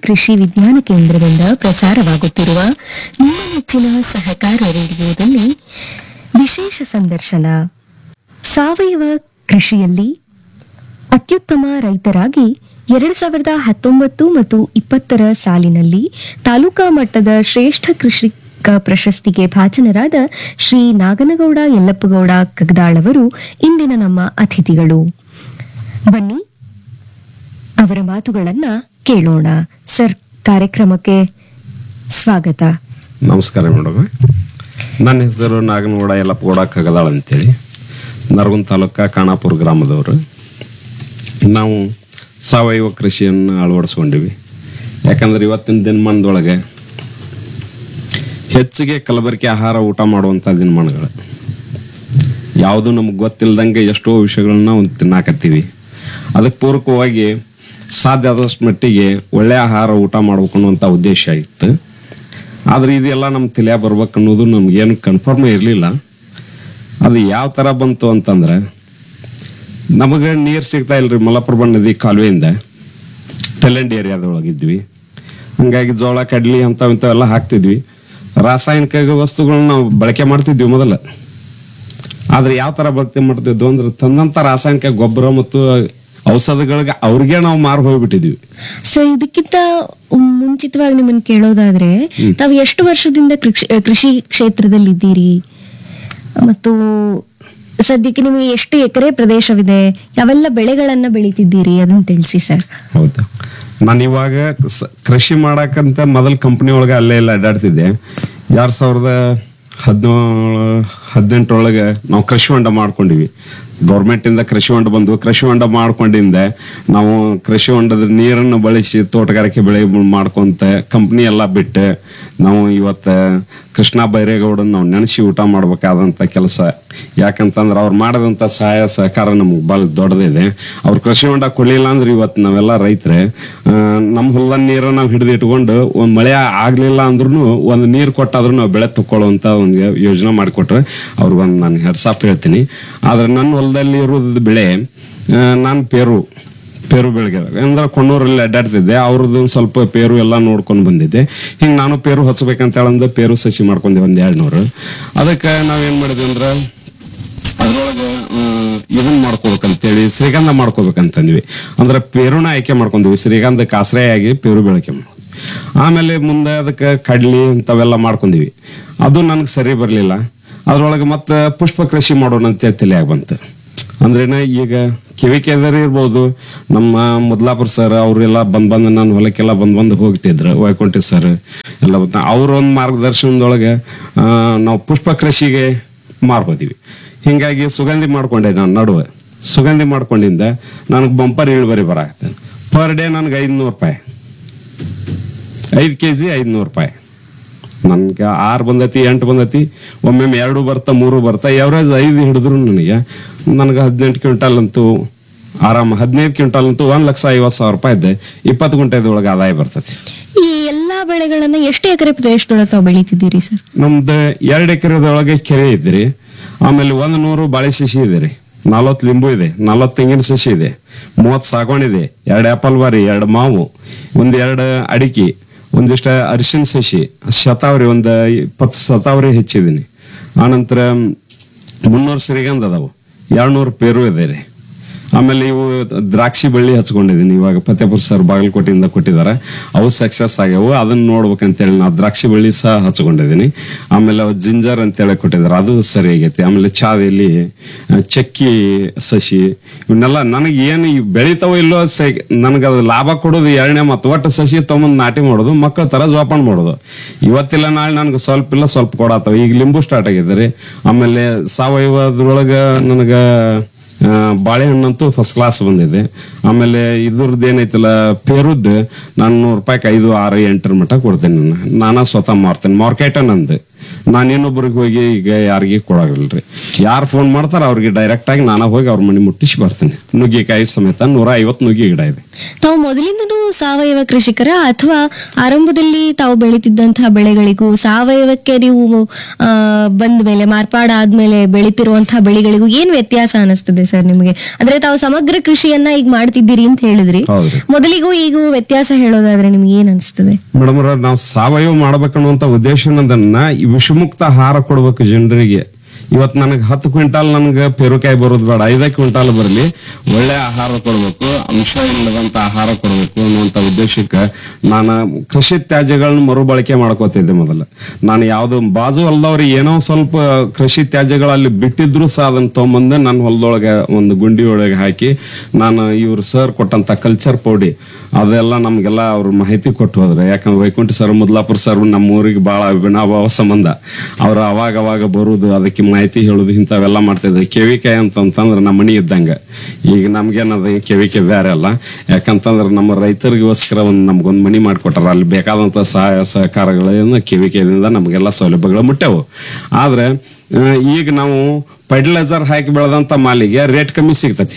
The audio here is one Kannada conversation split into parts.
ಕೃಷಿ ವಿಜ್ಞಾನ ಕೇಂದ್ರದಿಂದ ಪ್ರಸಾರವಾಗುತ್ತಿರುವ ನಿಮ್ಮ ನೆಚ್ಚಿನ ಸಹಕಾರ ರೇಡಿಯೋದಲ್ಲಿ ವಿಶೇಷ ಸಂದರ್ಶನ ಸಾವಯವ ಕೃಷಿಯಲ್ಲಿ ಅತ್ಯುತ್ತಮ ರೈತರಾಗಿ ಎರಡು ಸಾವಿರದ ಹತ್ತೊಂಬತ್ತು ಮತ್ತು ಇಪ್ಪತ್ತರ ಸಾಲಿನಲ್ಲಿ ತಾಲೂಕಾ ಮಟ್ಟದ ಶ್ರೇಷ್ಠ ಕೃಷಿಕ ಪ್ರಶಸ್ತಿಗೆ ಭಾಜನರಾದ ಶ್ರೀ ನಾಗನಗೌಡ ಯಲ್ಲಪ್ಪಗೌಡ ಕಗದಾಳ್ ಅವರು ಇಂದಿನ ನಮ್ಮ ಅತಿಥಿಗಳು ಬನ್ನಿ ಅವರ ಮಾತುಗಳನ್ನ ಕೇಳೋಣ ಸರ್ ಕಾರ್ಯಕ್ರಮಕ್ಕೆ ಸ್ವಾಗತ ನಮಸ್ಕಾರ ಮೇಡಮ್ ನನ್ನ ಹೆಸರು ನಾಗನಗೌಡ ಯಲ್ಲಪ್ಪಗೌಡ ಕಗದಾಳ ಅಂತೇಳಿ ನರಗುಂದ ತಾಲೂಕ ಖಾನಾಪುರ ಗ್ರಾಮದವರು ನಾವು ಸಾವಯವ ಕೃಷಿಯನ್ನು ಅಳವಡಿಸ್ಕೊಂಡಿವಿ ಯಾಕಂದ್ರೆ ಇವತ್ತಿನ ದಿನಮಾನದೊಳಗೆ ಹೆಚ್ಚಿಗೆ ಕಲಬೆರಕೆ ಆಹಾರ ಊಟ ಮಾಡುವಂಥ ದಿನಮಾನಗಳು ಯಾವುದು ನಮ್ಗೆ ಗೊತ್ತಿಲ್ಲದಂಗೆ ಎಷ್ಟೋ ವಿಷಯಗಳನ್ನ ನಾವು ತಿನ್ನಾಕತ್ತೀವಿ ಅದಕ್ಕೆ ಪೂರಕವಾಗಿ ಸಾಧ್ಯ ಆದಷ್ಟು ಮಟ್ಟಿಗೆ ಒಳ್ಳೆ ಆಹಾರ ಊಟ ಮಾಡ್ಬೇಕು ಅನ್ನುವಂಥ ಉದ್ದೇಶ ಇತ್ತು ಆದ್ರೆ ಇದೆಲ್ಲ ನಮ್ಮ ತಲೆಯ ಬರ್ಬೇಕು ಅನ್ನೋದು ನಮ್ಗೇನು ಕನ್ಫರ್ಮ್ ಇರಲಿಲ್ಲ ಅದು ಯಾವ ಥರ ಬಂತು ಅಂತಂದ್ರೆ ನಮಗೆ ನೀರು ಸಿಗ್ತಾ ಇಲ್ರಿ ಮಲಪ್ರಭಾ ನದಿ ಕಾಲುವೆಯಿಂದ ಟೆಲೆಂಡ್ ಏರಿಯಾದೊಳಗಿದ್ವಿ ಹಂಗಾಗಿ ಜೋಳ ಕಡ್ಲಿ ಅಂತ ಇಂಥವೆಲ್ಲ ಹಾಕ್ತಿದ್ವಿ ರಾಸಾಯನಿಕ ವಸ್ತುಗಳನ್ನ ನಾವು ಬಳಕೆ ಮಾಡ್ತಿದ್ವಿ ಮೊದಲ ಆದ್ರೆ ಯಾವ ತರ ಬಳಕೆ ಮಾಡ್ತಿದ್ವು ಅಂದ್ರೆ ತಂದಂತ ರಾಸಾಯನಿಕ ಗೊಬ್ಬರ ಮತ್ತು ಔಷಧಗಳಿಗೆ ಅವ್ರಿಗೆ ನಾವು ಮಾರು ಹೋಗ್ಬಿಟ್ಟಿದ್ವಿ ಸರ್ ಇದಕ್ಕಿಂತ ಮುಂಚಿತವಾಗಿ ನಿಮ್ಮನ್ನ ಕೇಳೋದಾದ್ರೆ ತಾವು ಎಷ್ಟು ವರ್ಷದಿಂದ ಕೃಷಿ ಕೃಷಿ ಕ್ಷೇತ್ರದಲ್ಲಿದ್ದೀರಿ ಮತ್ತು ಸದ್ಯಕ್ಕೆ ನಿಮಗೆ ಎಷ್ಟು ಎಕರೆ ಪ್ರದೇಶವಿದೆ ಯಾವೆಲ್ಲ ಬೆಳೆಗಳನ್ನ ಬೆಳೀತಿದ್ದೀರಿ ಅದನ್ನ ತಿಳಿಸಿ ಸರ್ ಹೌದಾ ನಾನು ಇವಾಗ ಸ- ಕೃಷಿ ಮಾಡಕ್ಕಂತ ಮೊದಲ ಕಂಪ್ನಿ ಒಳಗೆ ಅಲ್ಲೇ ಎಲ್ಲ ಅಡ್ಡಾಡ್ತಿದ್ದೆ ಎರಡ್ ಸಾವಿರದ ಹದಿನೇಳು ಹದಿನೆಂಟರೊಳಗೆ ನಾವು ಕೃಷಿ ಹೊಂಡ ಮಾಡ್ಕೊಂಡಿವಿ ಗೌರ್ಮೆಂಟ್ ಇಂದ ಕೃಷಿ ಹೊಂಡ ಬಂದು ಕೃಷಿ ಹೊಂಡ ಮಾಡ್ಕೊಂಡಿಂದ ನಾವು ಕೃಷಿ ಹೊಂಡದ ನೀರನ್ನು ಬಳಸಿ ತೋಟಗಾರಿಕೆ ಬೆಳೆ ಮಾಡ್ಕೊಂತ ಕಂಪ್ನಿ ಎಲ್ಲ ಬಿಟ್ಟು ನಾವು ಇವತ್ತ ಕೃಷ್ಣ ಬೈರೇಗೌಡನ್ ನಾವು ನೆನೆಸಿ ಊಟ ಮಾಡ್ಬೇಕಾದಂತ ಕೆಲಸ ಯಾಕಂತಂದ್ರೆ ಅವ್ರು ಮಾಡಿದಂತ ಸಹಾಯ ಸಹಕಾರ ನಮ್ಗೆ ಭಾಳ ದೊಡ್ಡದಿದೆ ಅವ್ರು ಕೃಷಿ ಹೊಂಡ ಕೊಡ್ಲಿಲ್ಲ ಅಂದ್ರೆ ಇವತ್ತು ನಾವೆಲ್ಲ ರೈತರೆ ನಮ್ಮ ಹೊಲದ ನೀರ ನಾವು ಹಿಡಿದು ಇಟ್ಕೊಂಡು ಒಂದ್ ಮಳೆ ಆಗ್ಲಿಲ್ಲ ಅಂದ್ರೂ ಒಂದು ನೀರು ಕೊಟ್ಟಾದ್ರೂ ನಾವು ಬೆಳೆ ತಕ್ಕೊಳ್ಳುವಂತ ಒಂದು ಯೋಜನೆ ಮಾಡಿಕೊಟ್ರೆ ಅವ್ರಿಗೊಂದು ನಾನು ಹೆಡ್ಸಾಪ್ ಹೇಳ್ತೀನಿ ಆದ್ರೆ ನನ್ನ ಹೊಲದಲ್ಲಿ ಇರೋದು ಬೆಳೆ ನಾನು ಪೇರು ಪೇರು ಬೆಳಗ್ಗೆ ಅಂದ್ರೆ ಕೊಣ್ಣೂರಲ್ಲಿ ಅಡ್ಡಾಡ್ತಿದ್ದೆ ಅವ್ರದ್ದು ಒಂದ್ ಸ್ವಲ್ಪ ಪೇರು ಎಲ್ಲ ನೋಡ್ಕೊಂಡು ಬಂದಿದ್ದೆ ಹಿಂಗೆ ನಾನು ಪೇರು ಹಚ್ಬೇಕಂತ ಹೇಳಂದ ಪೇರು ಸಸಿ ಮಾಡ್ಕೊಂಡೆ ಒಂದ್ ಎರಡ್ ನೂರು ಅದಕ್ಕೆ ನಾವೇನ್ ಮಾಡಿದ್ವಿ ಅಂದ್ರೆ ಅದ್ರೊಳಗೆ ಇದನ್ನ ಮಾಡ್ಕೋಬೇಕಂತೇಳಿ ಶ್ರೀಗಂಧ ಮಾಡ್ಕೋಬೇಕಂತಂದ್ವಿ ಅಂದ್ರೆ ಪೇರುನ ಆಯ್ಕೆ ಮಾಡ್ಕೊಂಡ್ವಿ ಶ್ರೀಗಂಧಕ್ಕೆ ಆಶ್ರಯಾಗಿ ಪೇರು ಬೆಳಕೆ ಮಾಡೋದು ಆಮೇಲೆ ಮುಂದೆ ಅದಕ್ಕೆ ಕಡ್ಲಿ ಇಂಥವೆಲ್ಲ ಮಾಡ್ಕೊಂಡ್ವಿ ಅದು ನನಗೆ ಸರಿ ಬರಲಿಲ್ಲ ಅದ್ರೊಳಗೆ ಮತ್ತೆ ಪುಷ್ಪ ಕೃಷಿ ಮಾಡೋಣ ಅಂತ ತಲೆಯಾಗ ಬಂತು ಅಂದ್ರೇನ ಈಗ ಕಿವಿ ಕೆದರಿ ಇರ್ಬೋದು ನಮ್ಮ ಮುದ್ಲಾಪುರ ಸರ್ ಅವರೆಲ್ಲ ಬಂದ್ ಬಂದು ನನ್ನ ಹೊಲಕ್ಕೆಲ್ಲ ಬಂದ್ ಬಂದು ಹೋಗ್ತಿದ್ರು ವೈಕುಂಠಿ ಸರ್ ಎಲ್ಲ ಅವ್ರ ಒಂದು ಮಾರ್ಗದರ್ಶನದೊಳಗೆ ಆ, ನಾವು ಪುಷ್ಪ ಕೃಷಿಗೆ ಮಾರ್ಬೋದಿವಿ ಹಿಂಗಾಗಿ ಸುಗಂಧಿ ಮಾಡ್ಕೊಂಡೆ ನಾನು ನಡುವೆ ಸುಗಂಧಿ ಮಾಡ್ಕೊಂಡಿಂದ ನನಗೆ ಬಂಪರ್ ಇಳುವರಿ ಬರಾಕತ್ತೆ ಪರ್ ಡೇ ನನಗೆ ಐದುನೂರು ರೂಪಾಯಿ ಐದು ಕೆ ಜಿ ಐದುನೂರು ರೂಪಾಯಿ ನನ್ಗೆ ಆರು ಬಂದತಿ ಎಂಟು ಬಂದತಿ ಒಮ್ಮೊಮ್ಮೆ ಎರಡು ಬರ್ತಾ ಮೂರು ಬರ್ತಾ ಎವರೇಜ್ ಐದು ಹಿಡಿದ್ರು ನನಗೆ ನನಗೆ ಹದಿನೆಂಟು ಕ್ವಿಂಟಲ್ ಅಂತೂ ಆರಾಮ ಹದಿನೈದು ಕ್ವಿಂಟಲ್ ಅಂತೂ ಒಂದ್ ಲಕ್ಷ ಐವತ್ತು ಸಾವಿರ ರೂಪಾಯಿ ಇದ್ದೆ ಇಪ್ಪತ್ತು ಗುಂಟೆದೊಳಗೆ ಆದಾಯ ಬರ್ತತಿ ಈ ಎಲ್ಲಾ ಬೆಳೆಗಳನ್ನ ಎಷ್ಟು ಎಕರೆ ಪ್ರದೇಶದೊಳಗೆ ತಾವು ಬೆಳೀತಿದ್ದೀರಿ ಸರ್ ನಮ್ದು ಎರಡು ಎಕರೆದೊಳಗೆ ಕೆರೆ ಇದ್ರಿ ಆಮೇಲೆ ಒಂದು ನೂರು ಬಾಳೆ ಸಸಿ ಇದೆ ರೀ ನಲವತ್ತು ಲಿಂಬು ಇದೆ ನಲವತ್ತು ತೆಂಗಿನ ಸಸಿ ಇದೆ ಮೂವತ್ತು ಸಾಗವಾನ್ ಇದೆ ಎರಡು ಆಪಲ್ ಬಾರಿ ಎರಡು ಮಾವು ಒಂದ್ ಎರಡು ಅಡಿಕೆ ಒಂದಿಷ್ಟ ಅರಿಶಿನ ಸಸಿ ಶತಾವರಿ ಒಂದು ಇಪ್ಪತ್ತು ಶತಾವರಿ ಹೆಚ್ಚಿದ್ದೀನಿ ಆನಂತರ ಮುನ್ನೂರು ಶ್ರೀಗಂಧ ಅದಾವು ಎರಡ್ನೂರು ಪೇರು ಇದೆ ರೀ ಆಮೇಲೆ ಇವು ದ್ರಾಕ್ಷಿ ಬಳ್ಳಿ ಹಚ್ಕೊಂಡಿದ್ದೀನಿ ಇವಾಗ ಫತೇಪುರ ಸರ್ ಬಾಗಲಕೋಟೆಯಿಂದ ಕೊಟ್ಟಿದ್ದಾರೆ ಅವು ಸಕ್ಸಸ್ ಆಗ್ಯಾವು ಅದನ್ನ ನೋಡ್ಬೇಕಂತೇಳಿ ನಾವು ದ್ರಾಕ್ಷಿ ಬಳ್ಳಿ ಸಹ ಹಚ್ಕೊಂಡಿದ್ದೀನಿ ಆಮೇಲೆ ಅವು ಜಿಂಜರ್ ಅಂತೇಳಿ ಕೊಟ್ಟಿದ್ದಾರೆ ಅದು ಸರಿ ಆಗೈತಿ ಆಮೇಲೆ ಚಾವೆಲಿ ಆ, ಚಕ್ಕಿ ಸಸಿ ಇವನ್ನೆಲ್ಲ ನನಗೆ ಏನು ಇವ್ ಬೆಳಿತಾವೋ ಇಲ್ಲೋ ಸೈ ನನಗೆ ಅದು ಲಾಭ ಕೊಡೋದು ಎರಡನೇ ಮತ್ತು ಒಟ್ಟು ಸಸಿ ತೊಗೊಂಬಂದು ನಾಟಿ ಮಾಡೋದು ಮಕ್ಕಳ ತರ ಜೋಪಾನ ಮಾಡೋದು ಇವತ್ತಿಲ್ಲ ನಾಳೆ ನನಗೆ ಸ್ವಲ್ಪ ಇಲ್ಲ ಸ್ವಲ್ಪ ಕೊಡತ್ತವ ಈಗ ಲಿಂಬು ಸ್ಟಾರ್ಟ್ ಆಗಿದೆ ರೀ ಆಮೇಲೆ ಸಾವಯವದ್ರೊಳಗೆ ನನಗೆ ಆ, ಬಾಳೆಹಣ್ಣಂತೂ ಫಸ್ಟ್ ಕ್ಲಾಸ್ ಬಂದಿದೆ ಆಮೇಲೆ ಇದ್ರದ್ದು ಏನೈತಲ್ಲ ಪೇರುದ್ದು ನಾನು ನೂರು ರೂಪಾಯಿಗೆ ಐದು ಆರು ಎಂಟರ ಮಟ್ಟ ಕೊಡ್ತೇನೆ ನಾನು ನಾನಾ ಸ್ವತಃ ಮಾರ್ತೇನೆ ಮಾರ್ಕೆಟ ನಂದು ನಾನು ಇನ್ನೊಬ್ರಿಗೆ ಹೋಗಿ ಈಗ ಯಾರಿಗೆ ಕೊಡೋಗಿಲ್ರಿ ಯಾರು ಫೋನ್ ಮಾಡ್ತಾರ ಅವ್ರಿಗೆ ಡೈರೆಕ್ಟ್ ಆಗಿ ನಾನಾ ಹೋಗಿ ಅವ್ರ ಮನೆ ಮುಟ್ಟಿಸಿ ಬರ್ತೇನೆ ನುಗ್ಗೆಕಾಯಿ ಸಮೇತ ನೂರ ಐವತ್ತು ನುಗ್ಗಿ ಗಿಡ ಇದೆ ತಾವು ಮೊದಲಿಂದನೂ ಸಾವಯವ ಕೃಷಿಕರ ಅಥವಾ ಆರಂಭದಲ್ಲಿ ತಾವು ಬೆಳೀತಿದ್ದಂತಹ ಬೆಳೆಗಳಿಗೂ ಸಾವಯವಕ್ಕೆ ನೀವು ಆ, ಬಂದ ಮೇಲೆ ಮಾರ್ಪಾಡಾದ್ಮೇಲೆ ಬೆಳೀತಿರುವಂತಹ ಬೆಳೆಗಳಿಗೂ ಏನ್ ವ್ಯತ್ಯಾಸ ಅನಿಸ್ತದೆ ಸರ್ ನಿಮಗೆ ಅಂದ್ರೆ ತಾವು ಸಮಗ್ರ ಕೃಷಿಯನ್ನ ಈಗ ಮಾಡ್ತಿದ್ದೀರಿ ಅಂತ ಹೇಳಿದ್ರಿ ಹೌದ್ರಿ ಮೊದಲಿಗೂ ಈಗೂ ವ್ಯತ್ಯಾಸ ಹೇಳೋದಾದ್ರೆ ನಿಮ್ಗೆ ಏನ್ ಅನಿಸ್ತದೆ ಮೇಡಮ್ ನಾವು ಸಾವಯವ ಮಾಡ್ಬೇಕನ್ನುವಂತ ಉದ್ದೇಶನದನ್ನ ಈ ವಿಷಮುಕ್ತ ಆಹಾರ ಕೊಡ್ಬೇಕು ಜನರಿಗೆ ಇವತ್ ನನಗೆ ಹತ್ತು ಕ್ವಿಂಟಾಲ್ ನನಗೆ ಪೇರುಕಾಯಿ ಬರೋದು ಬೇಡ ಐದೇ ಕ್ವಿಂಟಾಲ್ ಬರಲಿ ಒಳ್ಳೆ ಆಹಾರ ಕೊಡ್ಬೇಕು ಅಂಶ ಇಲ್ಲದಂತ ಆಹಾರ ಕೊಡ್ಬೇಕು ಅನ್ನುವಂತ ಉದ್ದೇಶಕ್ಕೆ ನಾನು ಕೃಷಿ ತ್ಯಾಜ್ಯಗಳನ್ನ ಮರುಬಳಕೆ ಮಾಡ್ಕೋತಿದ್ದೆ ಮೊದಲು ನಾನು ಯಾವ್ದು ಬಾಜು ಹೊಲದವ್ರಿಗೆ ಏನೋ ಸ್ವಲ್ಪ ಕೃಷಿ ತ್ಯಾಜ್ಯಗಳಲ್ಲಿ ಬಿಟ್ಟಿದ್ರು ಸಹ ಅದನ್ನ ತೊಗೊಂಬಂದು ನನ್ನ ಹೊಲದೊಳಗೆ ಒಂದು ಗುಂಡಿ ಒಳಗೆ ಹಾಕಿ ನಾನು ಇವ್ರು ಸರ್ ಕೊಟ್ಟಂತ ಕಲ್ಚರ್ ಪೌಡಿ ಅದೆಲ್ಲ ನಮ್ಗೆಲ್ಲ ಅವ್ರು ಮಾಹಿತಿ ಕೊಟ್ಟು ಹೋದ್ರೆ ಯಾಕಂದ್ರೆ ವೈಕುಂಠ ಸರ್ ಮುದ್ಲಾಪುರ ಸರ್ ನಮ್ಮ ಊರಿಗೆ ಬಹಳ ಅವಿನಾಭಾವ ಸಂಬಂಧ ಅವ್ರು ಅವಾಗ ಅವಾಗ ಬರುದು ಅದಕ್ಕೆ ಮಾಹಿತಿ ಹೇಳುದು ಇಂಥವೆಲ್ಲ ಮಾಡ್ತಿದ್ರು ಕೆವಿಕೆ ಅಂತಂತಂದ್ರೆ ನಮ್ಮ ಮನಿ ಇದ್ದಂಗ ಈಗ ನಮ್ಗೇನದ ಕೆವಿಕೆ ಬೇರೆ ಅಲ್ಲ ಯಾಕಂತಂದ್ರೆ ನಮ್ಮ ರೈತರಿಗೋಸ್ಕರ ಒಂದು ನಮ್ಗೊಂದು ಮನಿ ಮಾಡಿಕೊಟ್ಟಾರ ಅಲ್ಲಿ ಬೇಕಾದಂತ ಸಹಾಯ ಸಹಕಾರಗಳನ್ನು ಕೆವಿಕೆಯಿಂದ ನಮಗೆಲ್ಲ ಸೌಲಭ್ಯಗಳು ಮುಟ್ಟ್ಯಾವು ಆದ್ರೆ ಆ, ಈಗ ನಾವು ಫರ್ಟಿಲೈಸರ್ ಹಾಕಿ ಬೆಳೆದಂತ ಮಾಲಿಗೆ ರೇಟ್ ಕಮ್ಮಿ ಸಿಗ್ತತಿ